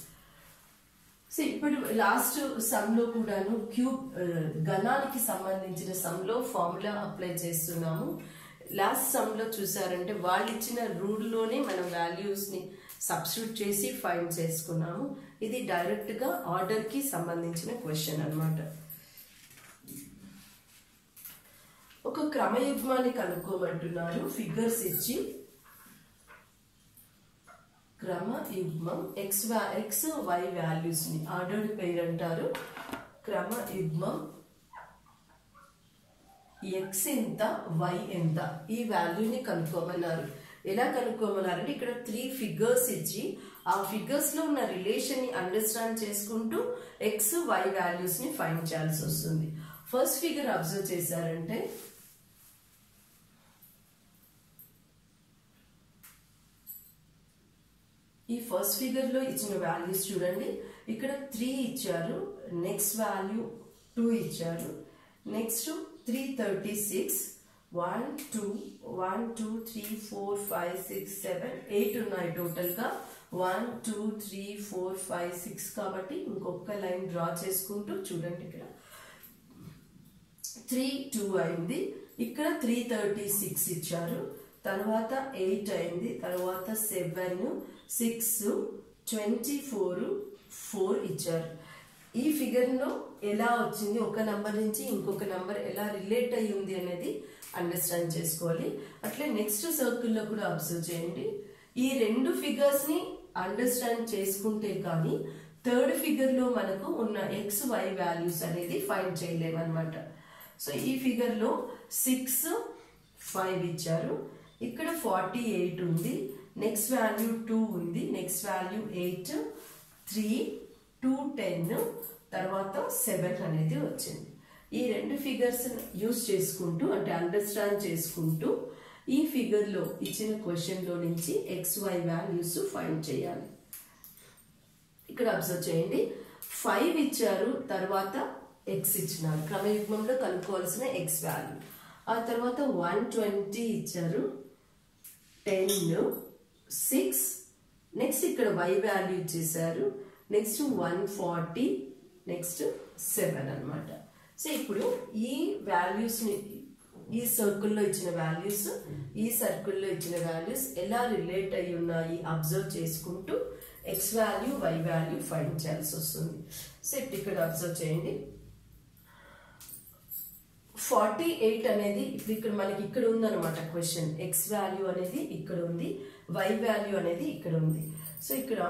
[SPEAKER 1] సో ఇప్పుడు లాస్ట్ సమ్లో కూడాను క్యూబ్ గణానికి సంబంధించిన సమ్లో ఫార్ములా అప్లై చేస్తున్నాము లాస్ట్ సమ్లో చూసారంటే వాళ్ళు ఇచ్చిన రూల్లోనే మనం వాల్యూస్ని సబ్స్టిట్యూట్ చేసి ఫైండ్ చేసుకున్నాము ఇది డైరెక్ట్గా ఆర్డర్కి సంబంధించిన క్వశ్చన్ అనమాట ఒక క్రమయుగ్మాన్ని కనుక్కోమంటున్నారు ఫిగర్స్ ఇచ్చి క్రమ యుగ్మం ఎక్స్ ఎక్స్ వై వాల్యూస్ని ఆర్డర్డ్ పేరు అంటారు క్రమ యుగ్మం ఎక్స్ ఎంత వై ఎంత ఈ వాల్యూని కనుక్కోమన్నారు ఎలా కనుక్కోమన్నారంటే ఇక్కడ త్రీ ఫిగర్స్ ఇచ్చి ఆ ఫిగర్స్ లో ఉన్న రిలేషన్ ని అండర్స్టాండ్ చేసుకుంటూ ఎక్స్ వై వాల్యూస్ ని ఫైండ్ చేయాల్సి వస్తుంది ఫస్ట్ ఫిగర్ అబ్జర్వ్ చేశారంటే ఈ ఫస్ట్ ఫిగర్ లో ఇచ్చిన వాల్యూస్ చూడండి ఇక్కడ త్రీ ఇచ్చారు నెక్స్ట్ వాల్యూ టూ ఇచ్చారు next three thirty six one two one two three four five six seven eight ఉన్నాయి టోటల్ గా one two three four five six కాబట్టి ఇంకొక లైన్ డ్రా చేసుకుంటూ చూడండి ఇక్కడ త్రీ టూ అయింది ఇక్కడ త్రీ థర్టీ సిక్స్ ఇచ్చారు తర్వాత ఎయిట్ అయింది తర్వాత seven six twenty four four ఇచ్చారు ఈ ఫిగర్లో ఎలా వచ్చింది ఒక నంబర్ నుంచి ఇంకొక నంబర్ ఎలా రిలేట్ అయి ఉంది అనేది అండర్స్టాండ్ చేసుకోవాలి అట్లే నెక్స్ట్ సర్కిల్లో కూడా అబ్జర్వ్ చేయండి ఈ రెండు ఫిగర్స్ ని అండర్స్టాండ్ చేసుకుంటే కానీ థర్డ్ ఫిగర్ లో మనకు ఉన్న ఎక్స్ వై వాల్యూస్ అనేది ఫైండ్ చేయలేమన్నమాట సో ఈ ఫిగర్ లో సిక్స్ ఫైవ్ ఇచ్చారు ఇక్కడ ఫార్టీ ఎయిట్ ఉంది నెక్స్ట్ వాల్యూ టూ ఉంది next value eight three two ten తర్వాత సెవెన్ అనేది వచ్చింది ఈ రెండు ఫిగర్స్ యూస్ చేసుకుంటూ అంటే అండర్స్టాండ్ చేసుకుంటూ ఈ ఫిగర్లో ఇచ్చిన క్వశ్చన్లో నుంచి ఎక్స్ వై వాల్యూస్ ఫైండ్ చేయాలి ఇక్కడ అబ్జర్వ్ చేయండి ఫైవ్ ఇచ్చారు తర్వాత ఎక్స్ ఇచ్చినారు క్రమయుగ్మంలో కనుక్కోవాల్సిన ఎక్స్ వాల్యూ ఆ తర్వాత వన్ ట్వంటీ ఇచ్చారు టెన్ సిక్స్ నెక్స్ట్ ఇక్కడ వై వాల్యూ ఇచ్చేసారు next one forty next seven అనమాట సో ఇప్పుడు ఈ వాల్యూస్ని ఈ సర్కిల్లో ఇచ్చిన వాల్యూస్ ఈ సర్కిల్లో ఇచ్చిన వాల్యూస్ ఎలా రిలేట్ అయి ఉన్నాయి అబ్జర్వ్ చేసుకుంటూ X value Y value find చేయాల్సి వస్తుంది సో ఇప్పుడు ఇక్కడ అబ్జర్వ్ చేయండి ఫార్టీ ఎయిట్ అనేది ఇప్పుడు ఇక్కడ మనకి ఇక్కడ ఉందన్నమాట క్వశ్చన్ ఎక్స్ వాల్యూ అనేది ఇక్కడ ఉంది వై వాల్యూ అనేది ఇక్కడ ఉంది సో ఇక్కడ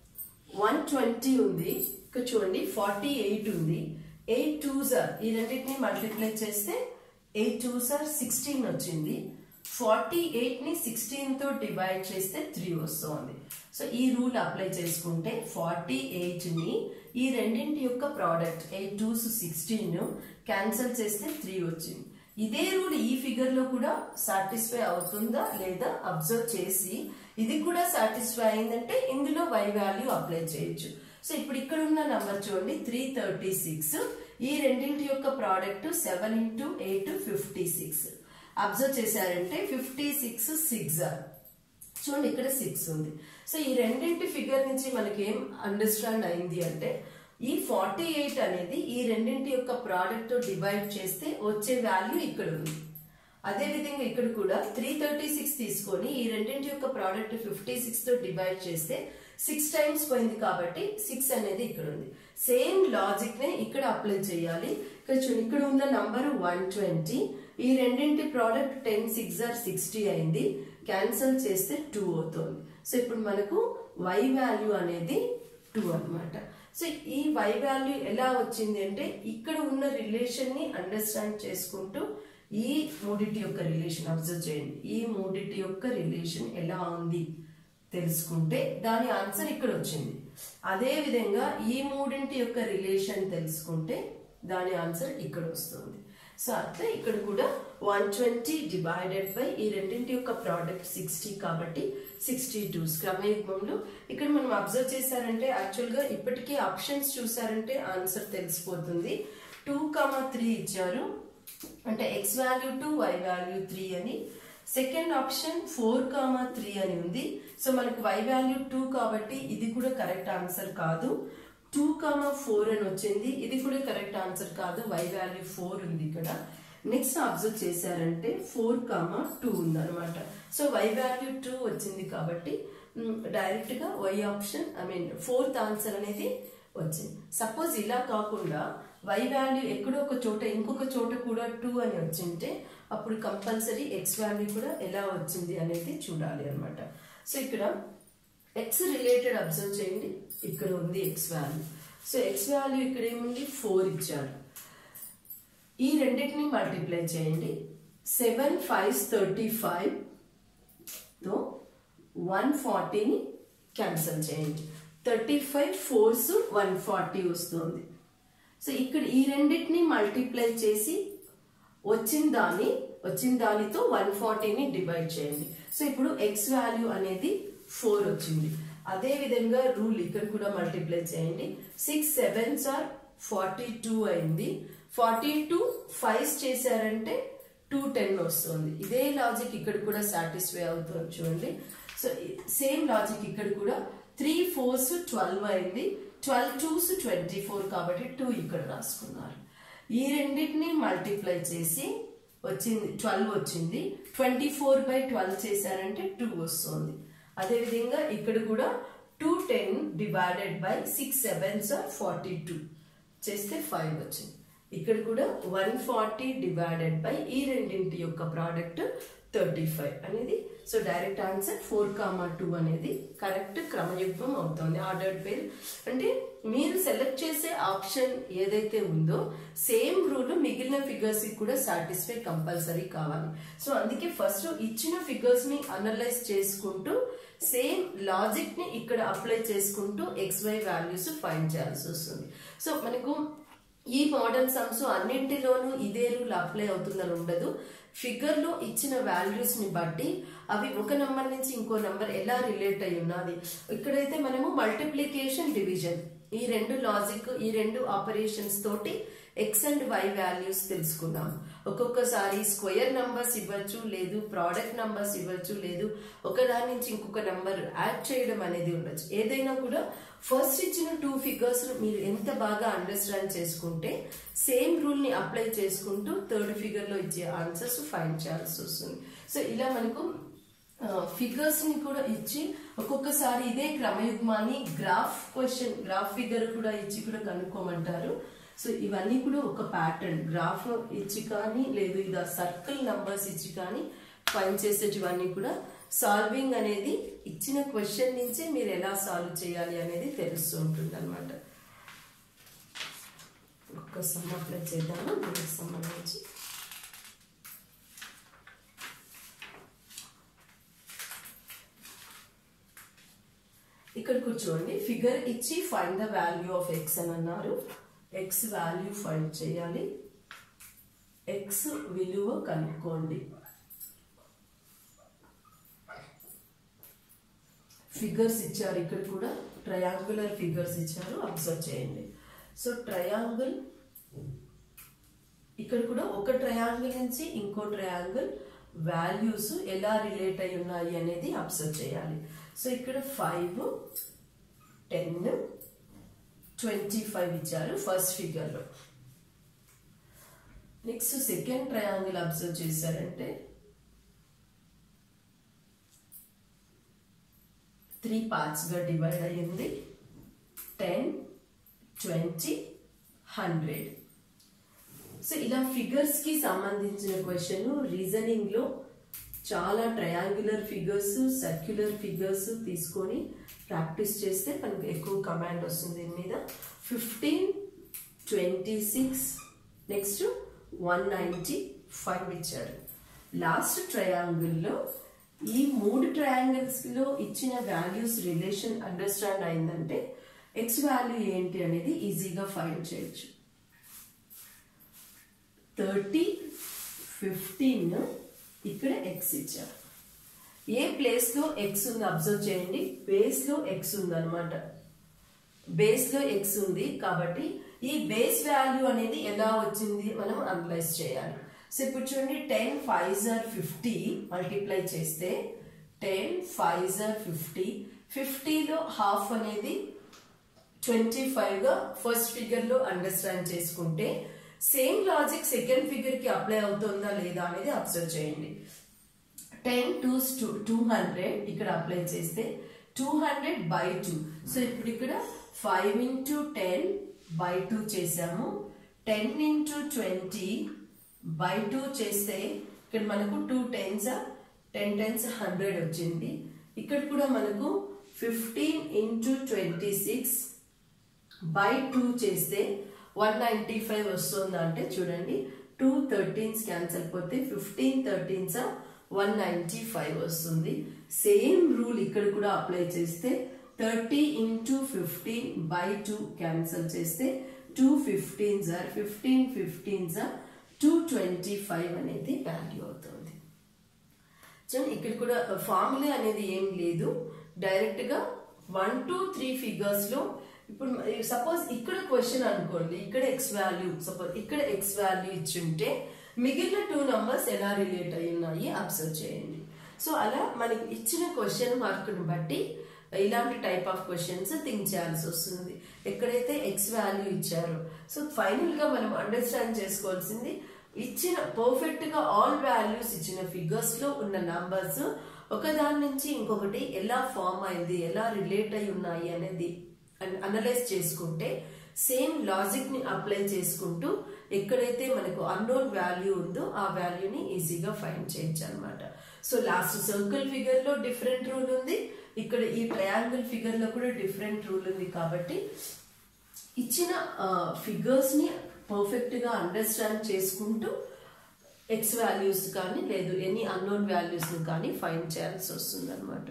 [SPEAKER 1] వన్ ట్వంటీ ఉంది ఇక్కడ చూడండి ఫార్టీ ఎయిట్ ఉంది ఎయిట్ టూ సార్ ఈ రెండింటిని మల్టిప్లై చేస్తే ఎయిట్ టూ సార్ సిక్స్టీన్ వచ్చింది ఫార్టీ ఎయిట్ ని సిక్స్టీన్ తో డివైడ్ చేస్తే త్రీ వస్తుంది సో ఈ రూల్ అప్లై చేసుకుంటే ఫార్టీ ఎయిట్ ని ఈ రెండింటి యొక్క product eight two sixteen cancel చేస్తే త్రీ వచ్చింది ఇదే రూల్ ఈ ఫిగర్ లో కూడా సాటిస్ఫై అవుతుందా లేదా అబ్జర్వ్ చేసి ఇది కూడా సాటిస్ఫై అయిందంటే ఇందులో వై వాల్యూ అప్లై చేయొచ్చు సో ఇప్పుడు ఇక్కడ ఉన్న నంబర్ చూడండి త్రీ థర్టీ సిక్స్ ఈ రెండింటి యొక్క product seven into eight fifty six observe చేశారంటే ఫిఫ్టీ సిక్స్ సిక్స్ చూడండి ఇక్కడ సిక్స్ ఉంది సో ఈ రెండింటి ఫిగర్ నుంచి మనకి ఏం అండర్స్టాండ్ అయింది అంటే ఈ ఫార్టీ ఎయిట్ అనేది ఈ రెండింటి యొక్క ప్రోడక్ట్ డివైడ్ చేస్తే వచ్చే వాల్యూ ఇక్కడ ఉంది అదే విధంగా ఇక్కడ కూడా త్రీ థర్టీ సిక్స్ తీసుకొని ఈ రెండింటి యొక్క ప్రోడక్ట్ ఫిఫ్టీ సిక్స్ తో డివైడ్ చేస్తే సిక్స్ టైమ్స్ పోయింది కాబట్టి సిక్స్ అనేది ఇక్కడ ఉంది సేమ్ లాజిక్ నే ఇక్కడ అప్లై చేయాలి ఇక్కడ చూడండి ఇక్కడ ఉన్న నంబర్ వన్ ట్వంటీ ఈ రెండింటి product ten six are sixty అయింది క్యాన్సిల్ చేస్తే టూ అవుతుంది సో ఇప్పుడు మనకు వై వాల్యూ అనేది టూ అన్నమాట సో ఈ వై వాల్యూ ఎలా వచ్చింది అంటే ఇక్కడ ఉన్న రిలేషన్ ని అండర్స్టాండ్ చేసుకుంటూ ఈ మూడిటి యొక్క రిలేషన్ అబ్జర్వ్ చేయండి ఈ మూడిటి యొక్క రిలేషన్ ఎలా ఉంది తెలుసుకుంటే దాని ఆన్సర్ ఇక్కడ వచ్చింది అదే విధంగా ఈ మూడింటి యొక్క రిలేషన్ తెలుసుకుంటే దాని ఆన్సర్ ఇక్కడ వస్తుంది సో అట్లా ఇక్కడ కూడా వన్ ట్వంటీ డివైడెడ్ బై ఈ రెండింటి యొక్క ప్రోడక్ట్ సిక్స్టీ కాబట్టి సిక్స్టీ టూ క్రమయుగ్మంలో ఇక్కడ మనం అబ్జర్వ్ చేశారంటే యాక్చువల్గా ఇప్పటికీ ఆప్షన్స్ చూసారంటే ఆన్సర్ తెలిసిపోతుంది టూ కామా త్రీ ఇచ్చారు అంటే x value two y value three అని second option four comma three అని ఉంది సో మనకి వై వాల్యూ టూ కాబట్టి ఇది కూడా కరెక్ట్ ఆన్సర్ కాదు టూ కామా ఫోర్ అని వచ్చింది ఇది కూడా కరెక్ట్ ఆన్సర్ కాదు వై వాల్యూ ఫోర్ ఉంది ఇక్కడ నెక్స్ట్ అబ్జర్వ్ చేశారంటే ఫోర్ కామా టూ ఉందన్నమాట సో వై వాల్యూ టూ వచ్చింది కాబట్టి డైరెక్ట్ గా y option I mean fourth answer అనేది వచ్చింది సపోజ్ ఇలా కాకుండా వై వాల్యూ ఎక్కడో ఒక చోట ఇంకొక చోట కూడా టూ అని వచ్చింటే అప్పుడు కంపల్సరీ ఎక్స్ వాల్యూ కూడా ఎలా వచ్చింది అనేది చూడాలి అనమాట సో ఇక్కడ ఎక్స్ రిలేటెడ్ అబ్జర్వ్ చేయండి ఇక్కడ ఉంది x value so x value ఇక్కడ ఏముంది ఫోర్ ఇచ్చారు ఈ రెండింటిని మల్టిప్లై చేయండి సెవెన్ ఫైవ్ థర్టీ ఫైవ్ తో వన్ ఫార్టీని క్యాన్సిల్ చేయండి thirty five fours one forty వస్తుంది సో ఇక్కడ ఈ రెండింటిని మల్టిప్లై చేసి వచ్చిన దాన్ని వచ్చిన దానితో వన్ ఫార్టీని డివైడ్ చేయండి సో ఇప్పుడు ఎక్స్ వాల్యూ అనేది ఫోర్ వచ్చింది అదే విధంగా రూల్ ఇక్కడ కూడా మల్టిప్లై చేయండి six sevens are forty two అయింది ఫార్టీ టూ ఫైవ్స్ చేశారంటే టూ టెన్ వస్తుంది ఇదే లాజిక్ ఇక్కడ కూడా సాటిస్ఫై అవుతుంది చూడండి సో సేమ్ లాజిక్ ఇక్కడ కూడా త్రీ ఫోర్స్ ట్వెల్వ్ అయింది ట్వెల్వ్ టూస్ ట్వంటీ ఫోర్ కాబట్టి టూ ఇక్కడ రాసుకున్నారు ఈ రెండింటిని మల్టిప్లై చేసి వచ్చింది ట్వెల్వ్ వచ్చింది ట్వంటీ ఫోర్ బై ట్వెల్వ్ చేశారంటే టూ వస్తుంది అదేవిధంగా ఇక్కడ కూడా two ten divided by six sevens are forty two చేస్తే ఫైవ్ వచ్చింది ఇక్కడ కూడా వన్ ఫార్టీ డివైడెడ్ బై ఈ రెండింటి యొక్క ప్రోడక్ట్ థర్టీ ఫైవ్ అనేది so direct answer four comma two అనేది కరెక్ట్ క్రమయుగ్మం అవుతుంది ఆర్డర్డ్ పేరు అంటే మీరు సెలెక్ట్ చేసే ఆప్షన్ ఏదైతే ఉందో సేమ్ రూల్ మిగిలిన ఫిగర్స్ కూడా సాటిస్ఫై కంపల్సరీ కావాలి సో అందుకే ఫస్ట్ ఇచ్చిన ఫిగర్స్ ని అనలైజ్ చేసుకుంటూ సేమ్ లాజిక్ ని ఇక్కడ అప్లై చేసుకుంటూ ఎక్స్ వై వాల్యూస్ ఫైండ్ చేయాల్సి వస్తుంది సో మనకు ఈ మోడల్ సమ్స్ అన్నింటిలోనూ ఇదే రూల్ అప్లై అవుతుందని ఉండదు ఫిగర్ లో ఇచ్చిన వాల్యూస్ ని బట్టి అవి ఒక నంబర్ నుంచి ఇంకో నంబర్ ఎలా రిలేట్ అయి ఉన్నది ఇక్కడైతే మనము మల్టిప్లికేషన్ డివిజన్ ఈ రెండు లాజిక్ ఈ రెండు ఆపరేషన్స్ తోటి ఎక్స్ అండ్ వై వాల్యూస్ తెలుసుకున్నాం ఒక్కొక్కసారి స్క్వేర్ నంబర్స్ ఇవ్వచ్చు లేదు ప్రోడక్ట్ నంబర్స్ ఇవ్వచ్చు లేదు ఒకదాని నుంచి ఇంకొక నంబర్ యాడ్ చేయడం అనేది ఉండొచ్చు ఏదైనా కూడా ఫస్ట్ ఇచ్చిన టూ ఫిగర్స్ మీరు ఎంత బాగా అండర్స్టాండ్ చేసుకుంటే సేమ్ రూల్ ని అప్లై చేసుకుంటూ థర్డ్ ఫిగర్ లో ఇచ్చే ఆన్సర్స్ ఫైండ్ చేయాల్సి వస్తుంది సో ఇలా మనకు ఫిగర్స్ ని కూడా ఇచ్చి ఒక్కొక్కసారి ఇదే క్రమయుగ్మాన్ని గ్రాఫ్ క్వశ్చన్ గ్రాఫ్ ఫిగర్ కూడా ఇచ్చి కూడా కనుక్కోమంటారు సో ఇవన్నీ కూడా ఒక ప్యాటర్న్ గ్రాఫ్ ఇచ్చి కానీ లేదు ఇది సర్కిల్ నంబర్స్ ఇచ్చి కానీ ఫైన్ చేసేటివన్నీ కూడా సాల్వింగ్ అనేది ఇచ్చిన క్వశ్చన్ నుంచే మీరు ఎలా సాల్వ్ చేయాలి అనేది తెలుస్తూ ఉంటుంది అనమాట ఒక్క సమ్ అప్లై చేద్దాము దీనికి సంబంధించి ఇక్కడ కూర్చోండి ఫిగర్ ఇచ్చి find the value of x అని అన్నారు ఎక్స్ వాల్యూ ఫైండ్ చేయాలి ఎక్స్ విలువ కనుక్కోండి ఫిగర్స్ ఇచ్చారు ఇక్కడ కూడా ట్రయాంగులర్ ఫిగర్స్ ఇచ్చారు అబ్జర్వ్ చేయండి సో ట్రయాంగిల్ ఇక్కడ కూడా ఒక ట్రయాంగిల్ నుంచి ఇంకో ట్రయాంగిల్ వాల్యూస్ ఎలా రిలేట్ అయి ఉన్నాయి అనేది అబ్జర్వ్ చేయాలి సో ఇక్కడ ఫైవ్ టెన్ ట్వంటీ ఫైవ్ ఇచ్చారు ఫస్ట్ ఫిగర్లో నెక్స్ట్ సెకండ్ ట్రయాంగిల్ అబ్జర్వ్ చేశారంటే త్రీ పార్ట్స్గా డివైడ్ అయ్యింది టెన్ ట్వంటీ హండ్రెడ్ సో ఇలా ఫిగర్స్కి సంబంధించిన క్వశ్చన్ రీజనింగ్లో చాలా ట్రయాంగులర్ ఫిగర్స్ సర్క్యులర్ ఫిగర్స్ తీసుకొని ప్రాక్టీస్ చేస్తే మనకు ఎక్కువ కమాండ్ వస్తుంది దీని మీద fifteen twenty six next one ninety five ఇచ్చారు లాస్ట్ ట్రయాంగిల్లో ఈ మూడు ట్రయాంగిల్స్లో ఇచ్చిన వాల్యూస్ రిలేషన్ అండర్స్టాండ్ అయిందంటే ఎక్స్ వాల్యూ ఏంటి అనేది ఈజీగా ఫైండ్ చేయొచ్చు థర్టీ ఫిఫ్టీన్ ఇక్కడ ఎక్స్ ఇచ్చారు ఏ ప్లేస్లో ఎక్స్ ఉంది అబ్జర్వ్ చేయండి బేస్లో ఎక్స్ ఉంది అనమాట బేస్లో ఎక్స్ ఉంది కాబట్టి ఈ బేస్ వాల్యూ అనేది ఎలా వచ్చింది మనం అనలైజ్ చేయాలి సో ఇప్పుడు చూడండి టెన్ ఫైవ్ జర్ ఫిఫ్టీ మల్టిప్లై చేస్తే టెన్ ఫైవ్ జర్ ఫిఫ్టీ ఫిఫ్టీలో హాఫ్ అనేది ట్వంటీ ఫైవ్గా ఫస్ట్ ఫిగర్లో అండర్స్టాండ్ చేసుకుంటే సేమ్ లాజిక్ సెకండ్ ఫిగర్కి అప్లై అవుతుందా లేదా అనేది అబ్జర్వ్ చేయండి టెన్ టూ టూ హండ్రెడ్ ఇక్కడ అప్లై చేస్తే two hundred by two so ఇప్పుడు ఇక్కడ five into ten by two చేసాము ten into twenty by two చేస్తే ఇక్కడ మనకు two tens ten tens hundred వచ్చింది ఇక్కడ కూడా మనకు fifteen into twenty six by two చేస్తే వన్ నైంటీ ఫైవ్ వస్తుందా అంటే చూడండి టూ థర్టీన్స్ క్యాన్సల్ పోతే fifteen thirteens one ninety five వస్తుంది సేమ్ రూల్ ఇక్కడ కూడా అప్లై చేస్తే thirty into fifteen by two cancel చేస్తే టూ ఫిఫ్టీన్ సార్ ఫిఫ్టీన్ ఫిఫ్టీన్ సార్ టూ ట్వంటీ ఫైవ్ అనేది వాల్యూ అవుతుంది చూడండి ఇక్కడ కూడా ఫార్ములా అనేది ఏం లేదు డైరెక్ట్గా వన్ టూ త్రీ ఫిగర్స్లో ఇప్పుడు సపోజ్ ఇక్కడ క్వశ్చన్ అనుకోండి ఇక్కడ ఎక్స్ వాల్యూ సపోజ్ ఇక్కడ ఎక్స్ వాల్యూ ఇచ్చుంటే మిగిలిన టూ నంబర్స్ ఎలా రిలేట్ అయి ఉన్నాయి అబ్జర్వ్ చేయండి సో అలా మనకి ఇచ్చిన క్వశ్చన్ మార్కుని బట్టి ఇలాంటి టైప్ ఆఫ్ క్వశ్చన్స్ థింక్ చేయాల్సి వస్తుంది ఎక్కడైతే ఎక్స్ వాల్యూ ఇచ్చారో సో ఫైనల్ గా మనం అండర్స్టాండ్ చేసుకోవాల్సింది ఇచ్చిన పర్ఫెక్ట్ గా ఆల్ వాల్యూస్ ఇచ్చిన ఫిగర్స్ లో ఉన్న నంబర్స్ ఒకదాని నుంచి ఇంకొకటి ఎలా ఫామ్ అయింది ఎలా రిలేట్ అయి ఉన్నాయి అనేది అనలైజ్ చేసుకుంటే సేమ్ లాజిక్ ని అప్లై చేసుకుంటూ ఎక్కడైతే మనకు అన్నోన్ వాల్యూ ఉందో ఆ వాల్యూని ఈజీగా ఫైండ్ చేయొచ్చు అనమాట సో లాస్ట్ సర్కిల్ ఫిగర్ లో డిఫరెంట్ రూల్ ఉంది ఇక్కడ ఈ ట్రయాంగిల్ ఫిగర్ లో కూడా డిఫరెంట్ రూల్ ఉంది కాబట్టి ఇచ్చిన ఫిగర్స్ ని పర్ఫెక్ట్ గా అండర్స్టాండ్ చేసుకుంటూ ఎక్స్ వాల్యూస్ కానీ లేదు ఎనీ అన్నోన్ వాల్యూస్ ని కానీ ఫైండ్ చేయాల్సి వస్తుంది అనమాట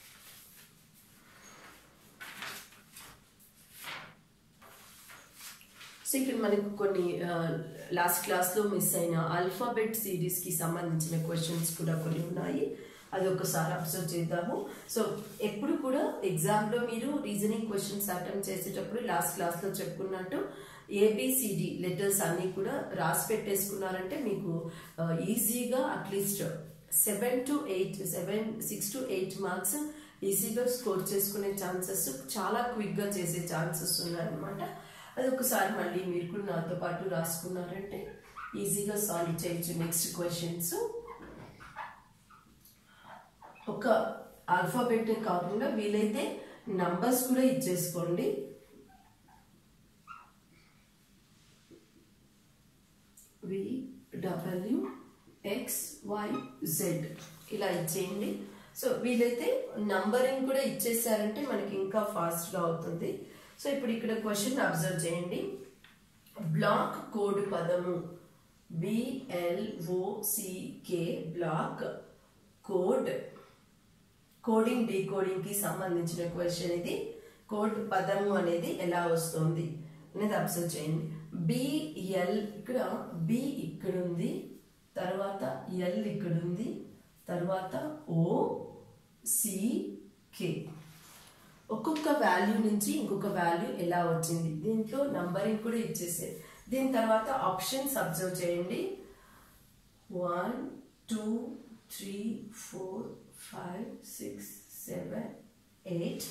[SPEAKER 1] సో ఇక్కడ మనకు కొన్ని లాస్ట్ క్లాస్లో మిస్ అయిన ఆల్ఫాబెట్ సిరీస్కి సంబంధించిన క్వశ్చన్స్ కూడా కొన్ని ఉన్నాయి అది ఒకసారి అబ్జర్వ్ చేద్దాము సో ఎప్పుడు కూడా ఎగ్జామ్లో మీరు రీజనింగ్ క్వశ్చన్స్ అటెంప్ట్ చేసేటప్పుడు లాస్ట్ క్లాస్లో చెప్పుకున్నట్టు ఏబిసిడి లెటర్స్ అన్నీ కూడా రాసి పెట్టేసుకున్నారంటే మీకు ఈజీగా at least seven to eight seven six to eight marks ఈజీగా స్కోర్ చేసుకునే ఛాన్సెస్ చాలా క్విక్గా చేసే ఛాన్సెస్ ఉన్నాయన్నమాట అది ఒకసారి మళ్ళీ మీరు కూడా నాతో పాటు రాసుకున్నారంటే ఈజీగా సాల్వ్ చేయొచ్చు నెక్స్ట్ క్వశ్చన్స్ ఒక ఆల్ఫాబెట్ కాకుండా వీలైతే నంబర్స్ కూడా ఇచ్చేసుకోండి V W X Y Z ఇలా ఇచ్చేయండి సో వీలైతే నంబరింగ్ కూడా ఇచ్చేసారంటే మనకి ఇంకా ఫాస్ట్గా అవుతుంది సో ఇప్పుడు ఇక్కడ క్వశ్చన్ అబ్జర్వ్ చేయండి బ్లాక్ కోడ్ పదము B L O C K block code coding decoding కి సంబంధించిన క్వశ్చన్ ఇది కోడ్ పదము అనేది ఎలా వస్తుంది అనేది అబ్జర్వ్ చేయండి బిఎల్ ఇక్కడ బి ఇక్కడ ఉంది తర్వాత ఎల్ ఇక్కడ ఉంది తర్వాత ఓ సి కే ఒక్కొక్క వాల్యూ నుంచి ఇంకొక వాల్యూ ఎలా వచ్చింది దీంట్లో నంబరింగ్ కూడా ఇచ్చేసారు దీని తర్వాత ఆప్షన్స్ అబ్జర్వ్ చేయండి one two three four five six seven eight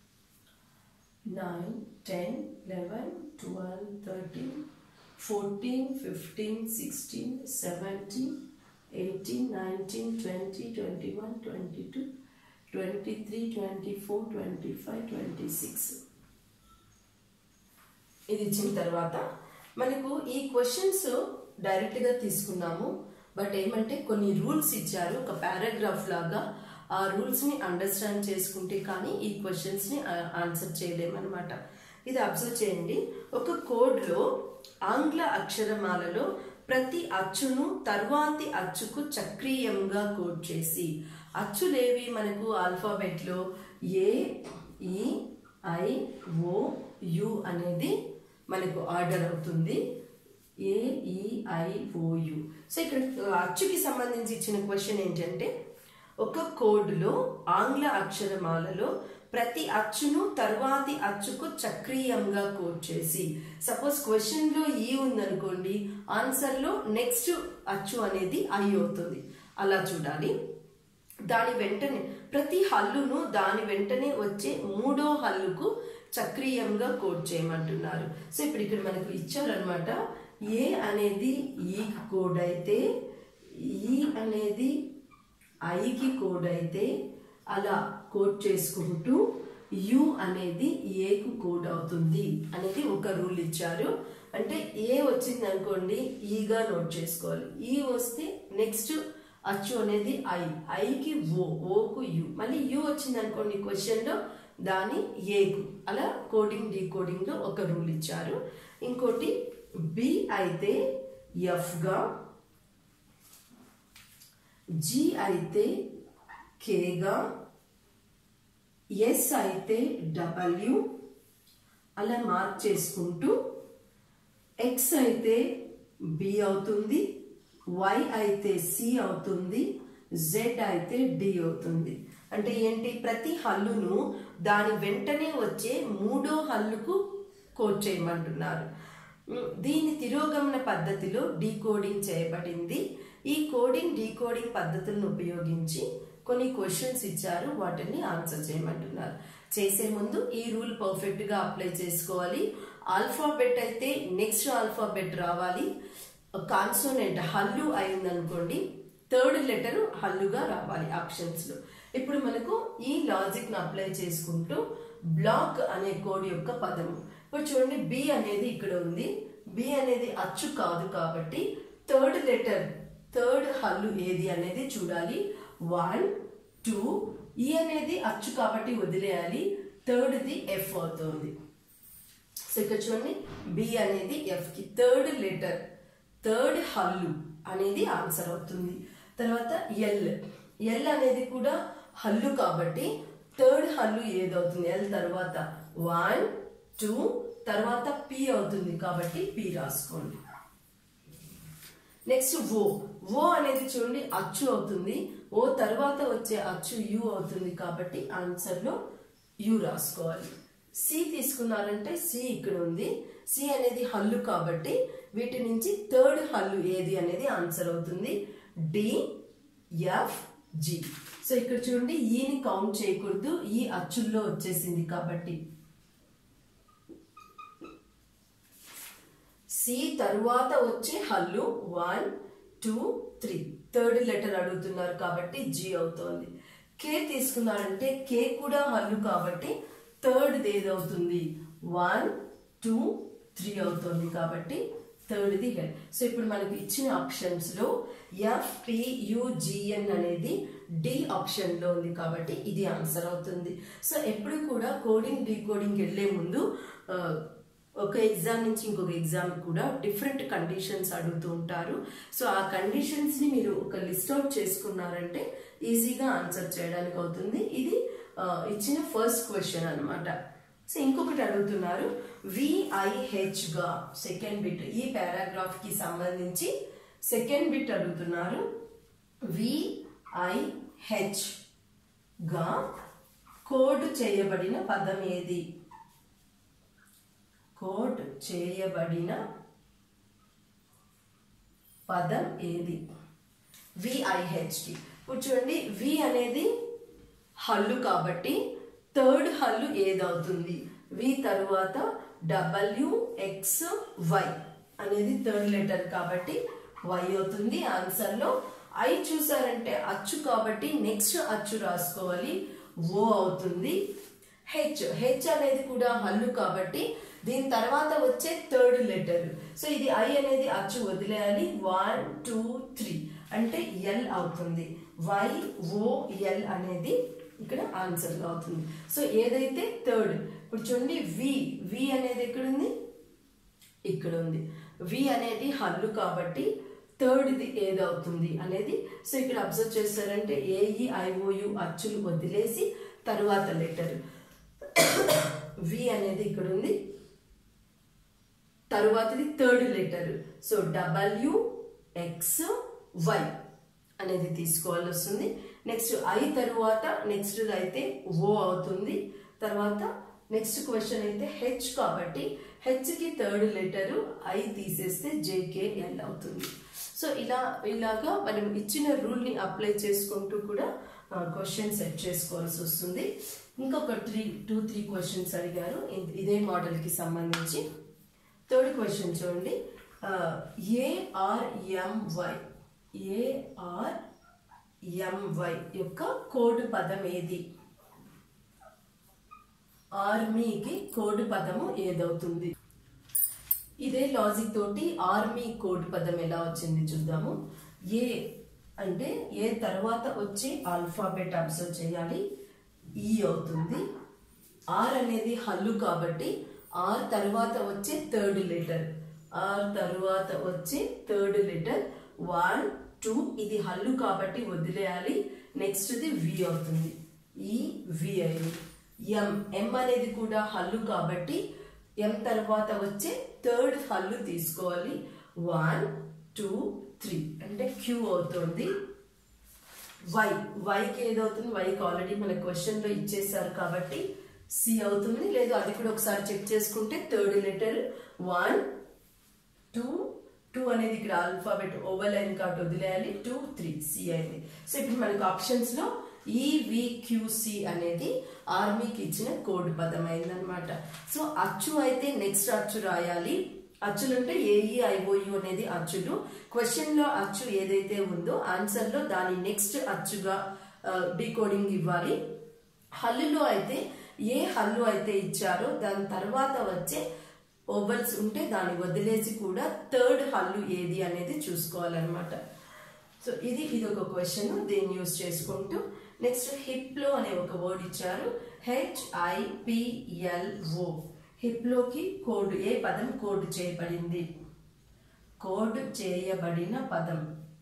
[SPEAKER 1] nine ten eleven twelve thirteen fourteen fifteen sixteen seventeen eighteen nineteen twenty twenty one twenty two twenty three twenty four twenty five twenty six ఇది ఇచ్చిన తర్వాత మనకు ఈ questions డైరెక్ట్గా తీసుకున్నాము but ఏమంటే కొన్ని rules ఇచ్చారు ఒక పారాగ్రాఫ్ లాగా ఆ రూల్స్ని అండర్స్టాండ్ చేసుకుంటే కానీ ఈ క్వశ్చన్స్ని ఆన్సర్ చేయలేమన్నమాట ఇది అబ్జర్వ్ చేయండి ఒక కోడ్లో ఆంగ్ల అక్షరమాలలో ప్రతి అచ్చును తర్వాతి అచ్చుకు చక్రీయంగా కోడ్ చేసి అచ్చులేవి మనకు ఆల్ఫాబెట్లో ఏ ఈ ఐ ఓ యు అనేది మనకు ఆర్డర్ అవుతుంది ఏ ఈ ఐ ఓ యు సో ఇక్కడ అచ్చుకి సంబంధించి ఇచ్చిన క్వశ్చన్ ఏంటంటే ఒక కోడ్లో ఆంగ్ల అక్షరమాలలో ప్రతి అచ్చును తర్వాతి అచ్చుకు చక్రీయంగా కోడ్ చేసి సపోజ్ క్వశ్చన్లో ఈ ఉందనుకోండి ఆన్సర్లో నెక్స్ట్ అచ్చు అనేది ఐ అవుతుంది అలా చూడాలి దాని వెంటనే ప్రతి హల్లును దాని వెంటనే వచ్చే మూడో హల్లుకు చక్రీయంగా కోడ్ చేయమంటున్నారు సో ఇప్పుడు ఇక్కడ మనకు ఇచ్చారనమాట ఏ అనేది ఈకి కోడ్ అయితే ఈ అనేది ఐకి కోడ్ అయితే అలా కోడ్ చేసుకుంటూ యు అనేది ఏకు కోడ్ అవుతుంది అనేది ఒక రూల్ ఇచ్చారు అంటే ఏ వచ్చింది అనుకోండి ఈగా నోట్ చేసుకోవాలి ఈ వస్తే నెక్స్ట్ అచ్చు అనేది ఐ ఐకి ఓ ఓకు యు మళ్ళీ యు వచ్చింది అనుకోండి క్వశ్చన్లో దాని ఏకు అలా కోడింగ్ డీకోడింగ్లో ఒక రూల్ ఇచ్చారు ఇంకోటి బి అయితే ఎఫ్గా జి అయితే కేగా ఎస్ అయితే డబ్ల్యూ అలా మార్క్ చేసుకుంటూ ఎక్స్ అయితే బి అవుతుంది వై అయితే సి అవుతుంది జెడ్ అయితే డి అవుతుంది అంటే ఏంటి ప్రతి హల్లును దాని వెంటనే వచ్చే మూడో హల్లుకు కోడ్ చేయమంటున్నారు ఉమ్, దీని తిరోగమన పద్ధతిలో డీకోడింగ్ చేయబడింది ఈ కోడింగ్ డీకోడింగ్ పద్ధతులను ఉపయోగించి కొన్ని క్వశ్చన్స్ ఇచ్చారు వాటిని ఆన్సర్ చేయమంటున్నారు చేసే ముందు ఈ రూల్ పర్ఫెక్ట్ గా అప్లై చేసుకోవాలి ఆల్ఫాబెట్ అయితే నెక్స్ట్ ఆల్ఫాబెట్ రావాలి కాన్సోనెంట్ హల్లు అయిందనుకోండి థర్డ్ లెటర్ హల్లుగా రావాలి ఆప్షన్స్ లో ఇప్పుడు మనకు ఈ లాజిక్ ను అప్లై చేసుకుంటూ బ్లాక్ అనే కోడ్ యొక్క పదము ఇప్పుడు చూడండి బి అనేది ఇక్కడ ఉంది బి అనేది అచ్చు కాదు కాబట్టి థర్డ్ లెటర్ థర్డ్ హల్లు ఏది అనేది చూడాలి వన్ టూ ఈ అనేది అచ్చు కాబట్టి వదిలేయాలి థర్డ్ది ఎఫ్ అవుతుంది సో ఇక్కడ చూడండి బి అనేది ఎఫ్ కి థర్డ్ లెటర్ థర్డ్ హల్లు అనేది ఆన్సర్ అవుతుంది తర్వాత ఎల్ ఎల్ అనేది కూడా హల్లు కాబట్టి థర్డ్ హల్లు ఏదవుతుంది ఎల్ తర్వాత వన్ టూ తర్వాత పి అవుతుంది కాబట్టి పి రాసుకోండి నెక్స్ట్ ఓ ఓ అనేది చూడండి అచ్చు అవుతుంది ఓ తర్వాత వచ్చే అచ్చు యు అవుతుంది కాబట్టి ఆన్సర్ లో యు రాసుకోవాలి సి తీసుకున్నారంటే సి ఇక్కడ ఉంది సి అనేది హల్లు కాబట్టి వీటి నుంచి థర్డ్ హల్లు ఏది అనేది ఆన్సర్ అవుతుంది డి ఎఫ్ జి సో ఇక్కడ చూడండి ఈని కౌంట్ చేయకూడదు ఈ అచ్చుల్లో వచ్చేసింది కాబట్టి సి తరువాత వచ్చే హల్లు one two three third letter అడుగుతున్నారు కాబట్టి జి అవుతోంది కే తీసుకున్నారంటే కే కూడా హల్లు కాబట్టి థర్డ్ ఏదవుతుంది వన్ టూ త్రీ అవుతుంది కాబట్టి థర్డ్ది హెడ్ సో ఇప్పుడు మనకు ఇచ్చిన ఆప్షన్స్ లో ఎఫ్ పియుజిఎన్ అనేది డి ఆప్షన్ లో ఉంది కాబట్టి ఇది ఆన్సర్ అవుతుంది సో ఎప్పుడు కూడా కోడింగ్ డీకోడింగ్ వెళ్ళే ముందు ఆ, ఒక ఎగ్జామ్ నుంచి ఇంకొక ఎగ్జామ్ కూడా డిఫరెంట్ కండిషన్స్ అడుగుతూ ఉంటారు సో ఆ కండిషన్స్ ని మీరు ఒక లిస్ట్ అవుట్ చేసుకున్నారంటే ఈజీగా ఆన్సర్ చేయడానికి అవుతుంది ఇది ఆ, ఇచ్చిన ఫస్ట్ క్వశ్చన్ అన్నమాట సో ఇంకొకటి అడుగుతున్నారు విఐహెచ్ గా సెకండ్ బిట్ ఈ పారాగ్రాఫ్ కి సంబంధించి సెకండ్ బిట్ అడుగుతున్నారు విఐహెచ్ గా కోడ్ చేయబడిన పదం ఏది కోడ్ చేయబడిన పదం ఏది విఐహెచ్ కి ఇప్పుడు చూడండి వి అనేది హల్లు కాబట్టి థర్డ్ హల్లు ఏదవుతుంది వి తరువాత డబ్ల్యూ ఎక్స్ వై అనేది థర్డ్ లెటర్ కాబట్టి వై అవుతుంది ఆన్సర్ లో ఐ చూసారంటే అచ్చు కాబట్టి నెక్స్ట్ అచ్చు రాసుకోవాలి ఓ అవుతుంది హెచ్ హెచ్ అనేది కూడా హల్లు కాబట్టి దీని తర్వాత వచ్చే థర్డ్ లెటర్ సో ఇది ఐ అనేది అచ్చు వదిలేయాలి వన్ టూ త్రీ అంటే ఎల్ అవుతుంది వై ఓ ఎల్ అనేది ఇక్కడ ఆన్సర్ అవుతుంది సో ఏదైతే థర్డ్ ఇప్పుడు చూడండి వి వి అనేది ఎక్కడుంది ఇక్కడ ఉంది వి అనేది హల్లు కాబట్టి థర్డ్ది ఏదవుతుంది అనేది సో ఇక్కడ అబ్జర్వ్ చేస్తారంటే ఏఈ ఐఓయు అచ్చులు వదిలేసి తరువాత లెటర్ వి అనేది ఇక్కడ ఉంది తరువాతది third letter so W X Y అనేది తీసుకోవాల్సి వస్తుంది నెక్స్ట్ ఐ తరువాత నెక్స్ట్ అయితే ఓ అవుతుంది తర్వాత నెక్స్ట్ క్వశ్చన్ అయితే హెచ్ కాబట్టి హెచ్ కి థర్డ్ లెటర్ ఐ తీసేస్తే జేకేఎల్ అవుతుంది సో ఇలా ఇలాగా మనం ఇచ్చిన రూల్ ని అప్లై చేసుకుంటూ కూడా క్వశ్చన్ సెట్ చేసుకోవాల్సి వస్తుంది ఇంకొక త్రీ టూ త్రీ క్వశ్చన్స్ అడిగారు ఇ- ఇదే మోడల్ కి సంబంధించి థర్డ్ క్వశ్చన్ చూడండి ఏఆర్ఎంవై ఏఆర్ఎంవై యొక్క కోడ్ పదం ఏది ఆర్మీకి కోడ్ పదము ఏదవుతుంది ఇదే లాజిక్ తోటి ఆర్మీ కోడ్ పదం ఎలా వచ్చింది చూద్దాము ఏ అంటే ఏ తర్వాత వచ్చే ఆల్ఫాబెట్ అబ్జర్వ్ చేయాలి ఈ అవుతుంది ఆర్ అనేది హల్లు కాబట్టి ఆర్ తర్వాత వచ్చే థర్డ్ లెటర్ ఆర్ తరువాత వచ్చే థర్డ్ లెటర్ వన్ టూ ఇది హల్లు కాబట్టి వదిలేయాలి నెక్స్ట్ ది వి అవుతుంది ఈ వి అయింది ఎం ఎం అనేది కూడా హల్లు కాబట్టి ఎం తర్వాత వచ్చే థర్డ్ హల్లు తీసుకోవాలి వన్ టూ త్రీ అంటే క్యూ అవుతుంది వై వైకి ఏదవుతుంది వైకి ఆల్రెడీ మన క్వశ్చన్ లో ఇచ్చేసారు కాబట్టి సి అవుతుంది లేదు అది కూడా ఒకసారి చెక్ చేసుకుంటే third letter one two two అనేది ఇక్కడ ఆల్ఫాబెట్ ఓవర్ లైన్ కాబట్టి వదిలేయాలి టూ త్రీ సి అయింది సో ఇప్పుడు మనకు ఆప్షన్స్ లో ఈవిక్యూసి అనేది ఆర్మీకి ఇచ్చిన కోడ్ పదం అయిందనమాట సో అచ్చు అయితే నెక్స్ట్ అచ్చు రాయాలి అచ్చులు అంటే ఏఈ ఐఓయు అనేది అచ్చులు క్వశ్చన్ లో అచ్చు ఏదైతే ఉందో ఆన్సర్ లో దాని నెక్స్ట్ అచ్చుగా డీకోడింగ్ ఇవ్వాలి హల్లులో అయితే ఏ హల్లు అయితే ఇచ్చారో దాని తర్వాత వచ్చే ఓవల్స్ ఉంటే దాన్ని వదిలేసి కూడా థర్డ్ హల్లు ఏది అనేది చూసుకోవాలన్నమాట సో ఇది ఇది ఒక క్వశ్చన్ దీన్ని యూస్ చేసుకుంటూ నెక్స్ట్ హిప్లో అనే ఒక వర్డ్ ఇచ్చారు హెచ్ఐపిఎల్ఓ హిప్లోకి కోడ్ ఏ పదం కోడ్ చేయబడింది కోడ్ చేయబడిన పదం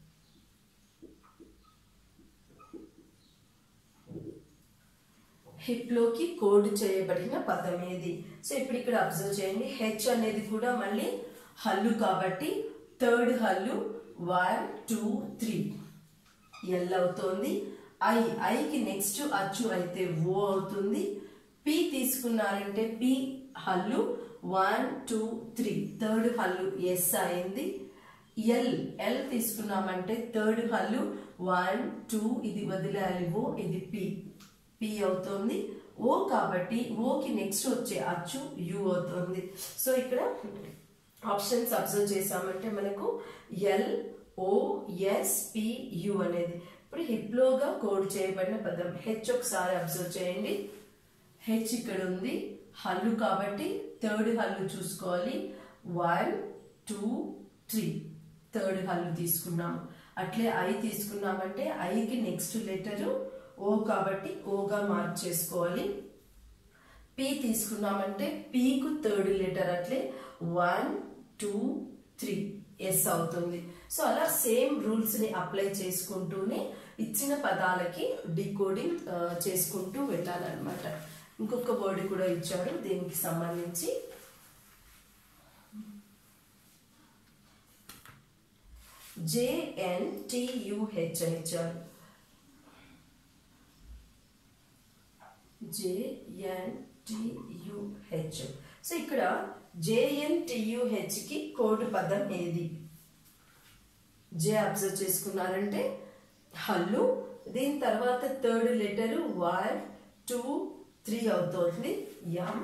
[SPEAKER 1] హిప్ లోకి కోడ్ చేయబడిన పదం ఏది సో ఇప్పుడు ఇక్కడ అబ్జర్వ్ చేయండి హెచ్ అనేది కూడా మళ్ళీ హల్లు కాబట్టి థర్డ్ హల్లు వన్ టూ త్రీ ఎల్ అవుతోంది ఐ ఐకి నెక్స్ట్ అచ్చు అయితే ఓ అవుతుంది పి తీసుకున్నారంటే పి హల్లు వన్ టూ త్రీ థర్డ్ హల్లు ఎస్ అయింది ఎల్ ఎల్ తీసుకున్నామంటే థర్డ్ హల్లు వన్ టూ ఇది వదిలేయాలి ఓ ఇది పి పి అవుతుంది ఓ కాబట్టి ఓకి నెక్స్ట్ వచ్చే అచ్చు యు అవుతుంది సో ఇక్కడ ఆప్షన్స్ అబ్జర్వ్ చేసామంటే మనకు L O S P U అనేది ఇప్పుడు హిప్లోగా కోడ్ చేయబడిన పదం హెచ్ ఒకసారి అబ్జర్వ్ చేయండి హెచ్ ఇక్కడ ఉంది హల్లు కాబట్టి థర్డ్ హల్లు చూసుకోవాలి వన్ టూ త్రీ థర్డ్ హల్లు తీసుకున్నాము అట్లే ఐ తీసుకున్నామంటే ఐకి నెక్స్ట్ లెటరు ఓ కాబట్టి ఓగా మార్క్ చేసుకోవాలి పి తీసుకున్నామంటే పీకు థర్డ్ లెటర్ అట్లే వన్ టూ త్రీ ఎస్ అవుతుంది సో అలా సేమ్ రూల్స్ ని అప్లై చేసుకుంటూనే ఇచ్చిన పదాలకి డికోడింగ్ చేసుకుంటూ వెళ్ళాలన్నమాట ఇంకొక వర్డ్ కూడా ఇచ్చాడు దీనికి సంబంధించి జేఎన్టీయుహెచ్ అని ఇచ్చారు జేఎన్టీయుహెచ్ సో ఇక్కడ జేఎన్టీయుహెచ్ కి కోడ్ పదం ఏది జే అబ్జర్వ్ చేసుకున్నారంటే హల్లు దీని తర్వాత third letter one two three అవుతోంది ఎం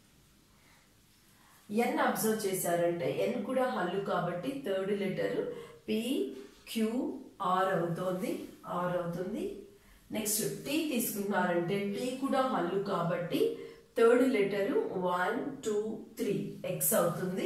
[SPEAKER 1] ఎన్ అబ్జర్వ్ చేశారంటే ఎన్ కూడా హల్లు కాబట్టి third letter P Q R అవుతోంది ఆర్ అవుతుంది నెక్స్ట్ టీ తీసుకున్నారంటే టీ కూడా హల్లు కాబట్టి third letter one two three X అవుతుంది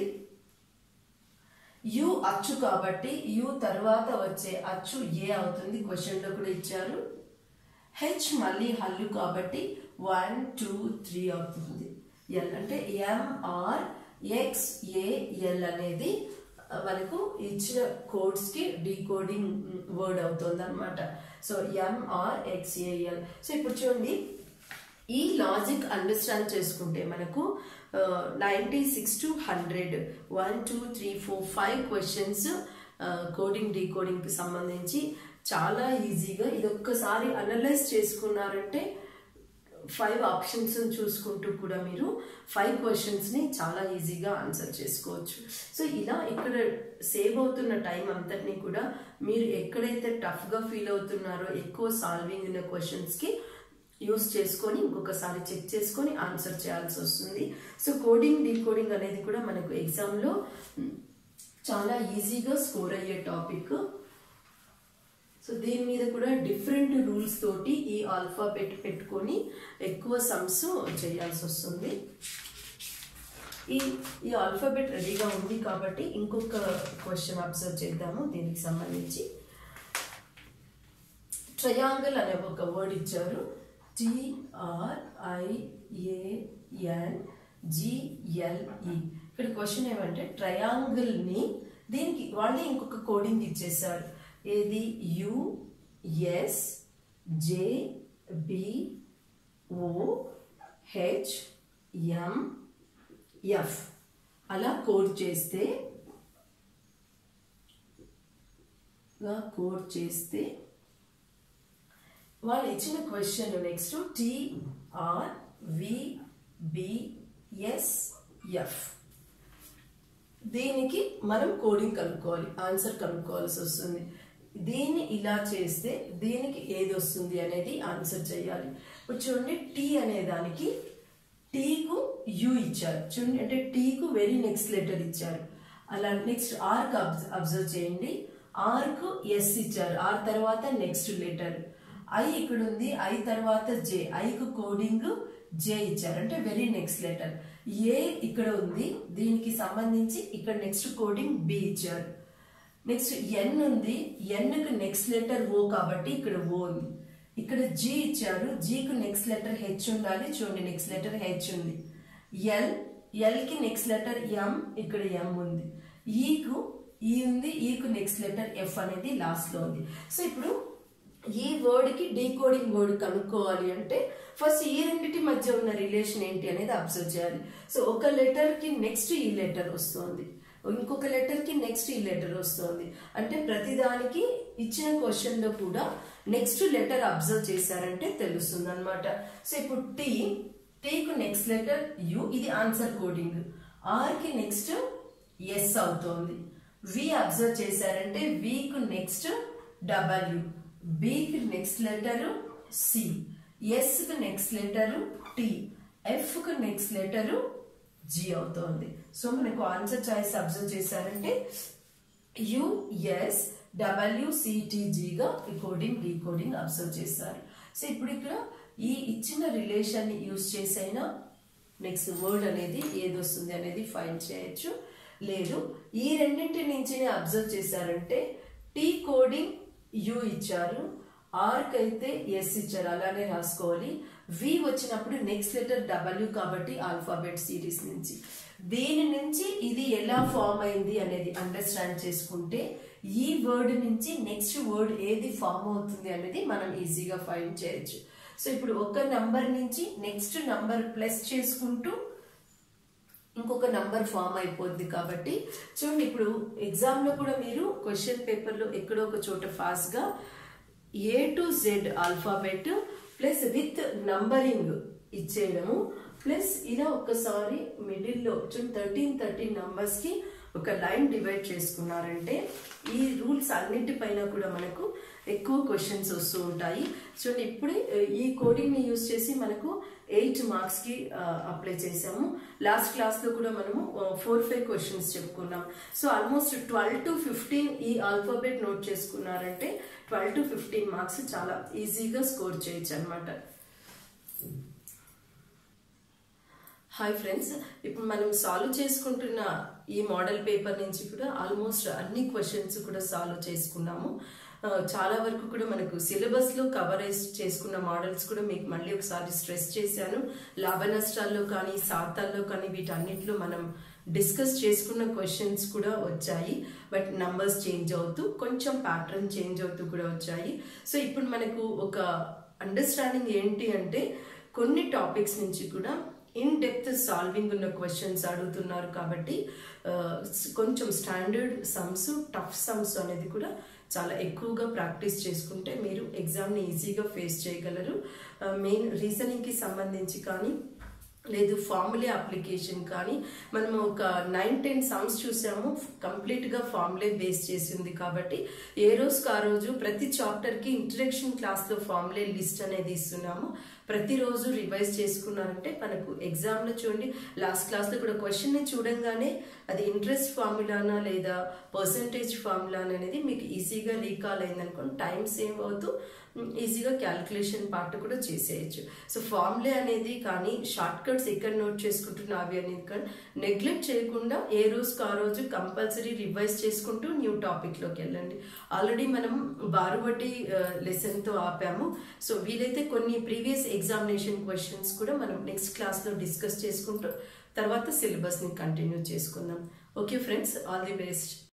[SPEAKER 1] యు అచ్చు కాబట్టి యు తర్వాత వచ్చే అచ్చు ఏ అవుతుంది క్వశ్చన్ లో కూడా ఇచ్చారు హెచ్ మళ్ళీ హల్లు కాబట్టి వన్ టూ త్రీ అవుతుంది ఎల్ అంటే ఎంఆర్ ఎక్స్ ఏఎల్ అనేది మనకు ఇచ్చిన కోడ్స్ కి డీకోడింగ్ వర్డ్ అవుతుంది అనమాట సో ఎంఆర్ ఎక్స్ఏఎల్ సో ఇప్పుడు చూడండి ఈ లాజిక్ అండర్స్టాండ్ చేసుకుంటే మనకు ninety six to hundred one two three four five questions coding డీకోడింగ్కి సంబంధించి చాలా ఈజీగా ఇది ఒక్కసారి అనలైజ్ చేసుకున్నారంటే ఫైవ్ ఆప్షన్స్ చూసుకుంటూ కూడా మీరు ఫైవ్ క్వశ్చన్స్ని చాలా ఈజీగా ఆన్సర్ చేసుకోవచ్చు సో ఇలా ఇక్కడ సేవ్ అవుతున్న టైం అంతటినీ కూడా మీరు ఎక్కడైతే టఫ్గా ఫీల్ అవుతున్నారో ఎక్కువ సాల్వింగ్ ఉన్న క్వశ్చన్స్కి యూస్ చేసుకొని ఇంకొకసారి చెక్ చేసుకొని ఆన్సర్ చేయాల్సి వస్తుంది సో కోడింగ్ డీకోడింగ్ అనేది కూడా మనకు ఎగ్జామ్లో చాలా ఈజీగా స్కోర్ అయ్యే టాపిక్ సో దీని మీద కూడా డిఫరెంట్ రూల్స్ తోటి ఈ ఆల్ఫాబెట్ పెట్టుకొని ఎక్కువ సమ్స్ చేయాల్సి వస్తుంది ఈ ఈ ఆల్ఫాబెట్ రెడీగా ఉంది కాబట్టి ఇంకొక క్వశ్చన్ అబ్జర్వ్ చేద్దాము దీనికి సంబంధించి ట్రయాంగిల్ అనే ఒక వర్డ్ ఇచ్చారు టిఆర్ఐఏఎన్ జిఎల్ఈ ఇక్కడ క్వశ్చన్ ఏమంటే ట్రయాంగిల్ ని దీనికి వాళ్ళే ఇంకొక కోడింగ్ ఇచ్చేసారు ఏది U S J B O H M F అలా కోడ్ చేస్తే కోడ్ చేస్తే వాళ్ళు ఇచ్చిన question next T R V B S F దీనికి మనం కోడింగ్ కనుక్కోవాలి ఆన్సర్ కనుక్కోవాల్సి వస్తుంది దీన్ని ఇలా చేస్తే దీనికి ఏది వస్తుంది అనేది ఆన్సర్ చేయాలి ఇప్పుడు చూడండి టీ అనే దానికి టీకు యు ఇచ్చారు చూడండి అంటే టీకు వెరీ నెక్స్ట్ లెటర్ ఇచ్చారు అలా నెక్స్ట్ ఆర్క్ అబ్జర్వ్ చేయండి ఆర్కు ఎస్ ఇచ్చారు ఆర్ తర్వాత నెక్స్ట్ లెటర్ ఐ ఇక్కడ ఉంది ఐ తర్వాత జే ఐకు కోడింగ్ జే ఇచ్చారు అంటే వెరీ నెక్స్ట్ లెటర్ ఏ ఇక్కడ ఉంది దీనికి సంబంధించి ఇక్కడ నెక్స్ట్ కోడింగ్ బి ఇచ్చారు నెక్స్ట్ ఎన్ ఉంది ఎన్కు నెక్స్ట్ లెటర్ ఓ కాబట్టి ఇక్కడ ఓ ఉంది ఇక్కడ జీ ఇచ్చారు జీకు నెక్స్ట్ లెటర్ హెచ్ ఉండాలి చూడండి నెక్స్ట్ లెటర్ హెచ్ ఉంది ఎల్ ఎల్కి నెక్స్ట్ లెటర్ ఎం ఇక్కడ ఎం ఉంది ఈకు ఈ ఉంది ఈకు నెక్స్ట్ లెటర్ ఎఫ్ అనేది లాస్ట్లో ఉంది సో ఇప్పుడు ఈ వర్డ్కి డీకోడింగ్ వర్డ్ కనుక్కోవాలి అంటే ఫస్ట్ ఈ రెండింటి మధ్య ఉన్న రిలేషన్ ఏంటి అనేది అబ్జర్వ్ చేయాలి సో ఒక లెటర్కి నెక్స్ట్ ఈ లెటర్ వస్తుంది ఇంకొక లెటర్కి నెక్స్ట్ ఈ లెటర్ వస్తుంది అంటే ప్రతిదానికి ఇచ్చిన క్వశ్చన్లో కూడా నెక్స్ట్ లెటర్ అబ్జర్వ్ చేశారంటే తెలుస్తుంది అనమాట సో ఇప్పుడు టీ టీకు నెక్స్ట్ లెటర్ యు ఇది ఆన్సర్ కోడింగ్ ఆర్కి నెక్స్ట్ ఎస్ అవుతోంది వి అబ్జర్వ్ చేశారంటే వికు నెక్స్ట్ డబ్ల్యూ బికి నెక్స్ట్ లెటరు సి ఎస్కి నెక్స్ట్ లెటరు టి ఎఫ్కి నెక్స్ట్ లెటరు జి అవుతోంది సో మనకు ఆన్సర్ చాయిస్ అబ్జర్వ్ చేశారంటే యుఎస్ డబ్ల్యూసిటిజిగా ఈ కోడింగ్ డీకోడింగ్ అబ్జర్వ్ చేస్తారు సో ఇప్పుడు ఇక్కడ ఈ ఇచ్చిన రిలేషన్ యూజ్ చేసైనా నెక్స్ట్ వర్డ్ అనేది ఏది వస్తుంది అనేది ఫైండ్ చేయొచ్చు లేదు ఈ రెండింటి నుంచి అబ్జర్వ్ చేశారంటే టీ కోడింగ్ యు ఇచ్చారు ఆర్క్ అయితే ఎస్ ఇచ్చారు అలానే రాసుకోవాలి వి వచ్చినప్పుడు నెక్స్ట్ లెటర్ డబ్ల్యూ కాబట్టి ఆల్ఫాబెట్ సిరీస్ నుంచి దీని నుంచి ఇది ఎలా ఫామ్ అయింది అనేది అండర్స్టాండ్ చేసుకుంటే ఈ వర్డ్ నుంచి నెక్స్ట్ వర్డ్ ఏది ఫామ్ అవుతుంది అనేది మనం ఈజీగా ఫైండ్ చేయొచ్చు సో ఇప్పుడు ఒక నంబర్ నుంచి నెక్స్ట్ నంబర్ ప్లస్ చేసుకుంటూ ఇంకొక నంబర్ ఫామ్ అయిపోద్ది కాబట్టి చూడండి ఇప్పుడు ఎగ్జామ్లో కూడా మీరు క్వశ్చన్ పేపర్లో ఎక్కడో ఒక చోట ఫాస్ట్గా A to Z alphabet plus with numbering ఇచ్చేయడము ప్లస్ ఇలా ఒక్కసారి మిడిల్లో చూడండి థర్టీన్ థర్టీన్ నంబర్స్కి ఒక లైన్ డివైడ్ చేసుకున్నారంటే ఈ రూల్స్ అన్నింటిపైన కూడా మనకు ఎక్కువ క్వశ్చన్స్ వస్తూ ఉంటాయి చూడండి ఇప్పుడే ఈ కోడింగ్ని యూజ్ చేసి మనకు ఎయిట్ మార్క్స్కి అప్లై చేసాము లాస్ట్ క్లాస్లో కూడా మనము ఫోర్ ఫైవ్ క్వశ్చన్స్ చెప్పుకున్నాం so almost twelve to fifteen ఈ ఆల్ఫాబెట్ నోట్ చేసుకున్నారంటే ట్వెల్వ్ టు ఫిఫ్టీన్ మార్క్స్ చాలా ఈజీగా స్కోర్ చేయొచ్చు అనమాట హాయ్ ఫ్రెండ్స్ ఇప్పుడు మనం సాల్వ్ చేసుకుంటున్న ఈ మోడల్ పేపర్ నుంచి కూడా ఆల్మోస్ట్ అన్ని క్వశ్చన్స్ కూడా సాల్వ్ చేసుకున్నాము చాలా వరకు కూడా మనకు సిలబస్లో కవరేజ్ చేసుకున్న మోడల్స్ కూడా మీకు మళ్ళీ ఒకసారి స్ట్రెస్ చేశాను లాభ నష్టాల్లో కానీ సాతాల్లో కానీ వీటన్నిటిలో మనం డిస్కస్ చేసుకున్న క్వశ్చన్స్ కూడా వచ్చాయి బట్ నంబర్స్ చేంజ్ అవుతూ కొంచెం ప్యాటర్న్ చేంజ్ అవుతూ కూడా వచ్చాయి సో ఇప్పుడు మనకు ఒక అండర్స్టాండింగ్ ఏంటి అంటే కొన్ని టాపిక్స్ నుంచి కూడా ఇన్ డెప్త్ సాల్వింగ్ ఉన్న క్వశ్చన్స్ అడుగుతున్నారు కాబట్టి కొంచెం స్టాండర్డ్ సమ్స్ టఫ్ సమ్స్ అనేది కూడా చాలా ఎక్కువగా ప్రాక్టీస్ చేసుకుంటే మీరు ఎగ్జామ్ని ఈజీగా ఫేస్ చేయగలరు మెయిన్ రీజనింగ్కి సంబంధించి కానీ లేదు ఫార్ములే అప్లికేషన్ కానీ మనం ఒక నైన్ టెన్ సమ్స్ చూసాము కంప్లీట్గా ఫార్ములే బేస్ చేసింది కాబట్టి ఏ రోజుకి ఆ రోజు ప్రతి చాప్టర్కి ఇంట్రడక్షన్ క్లాస్లో ఫార్ములే లిస్ట్ అనేది ఇస్తున్నాము ప్రతిరోజు రివైజ్ చేసుకున్నారంటే మనకు ఎగ్జామ్లో చూడండి లాస్ట్ క్లాస్లో కూడా క్వశ్చన్ని చూడంగానే అది ఇంట్రెస్ట్ ఫార్ములానా లేదా పర్సంటేజ్ ఫార్ములానా అనేది మీకు ఈజీగా రీకాల్ అయిందనుకోండి టైం సేవ్ అవుతూ ఈజీగా క్యాలిక్యులేషన్ పార్ట్ కూడా చేసేయచ్చు సో ఫార్ములే అనేది కానీ షార్ట్ కట్స్ ఎక్కడ నోట్ చేసుకుంటున్నా అవి అనేది కానీ నెగ్లెక్ట్ చేయకుండా ఏ రోజుకు ఆ రోజు కంపల్సరీ రివైజ్ చేసుకుంటూ న్యూ టాపిక్లోకి వెళ్ళండి ఆల్రెడీ మనం బారువడ్డీ లెసన్తో ఆపాము సో వీలైతే కొన్ని ప్రీవియస్ ఎగ్జామినేషన్ క్వశ్చన్స్ కూడా మనం నెక్స్ట్ క్లాస్లో డిస్కస్ చేసుకుంటూ తర్వాత సిలబస్ని కంటిన్యూ చేసుకుందాం okay friends all the best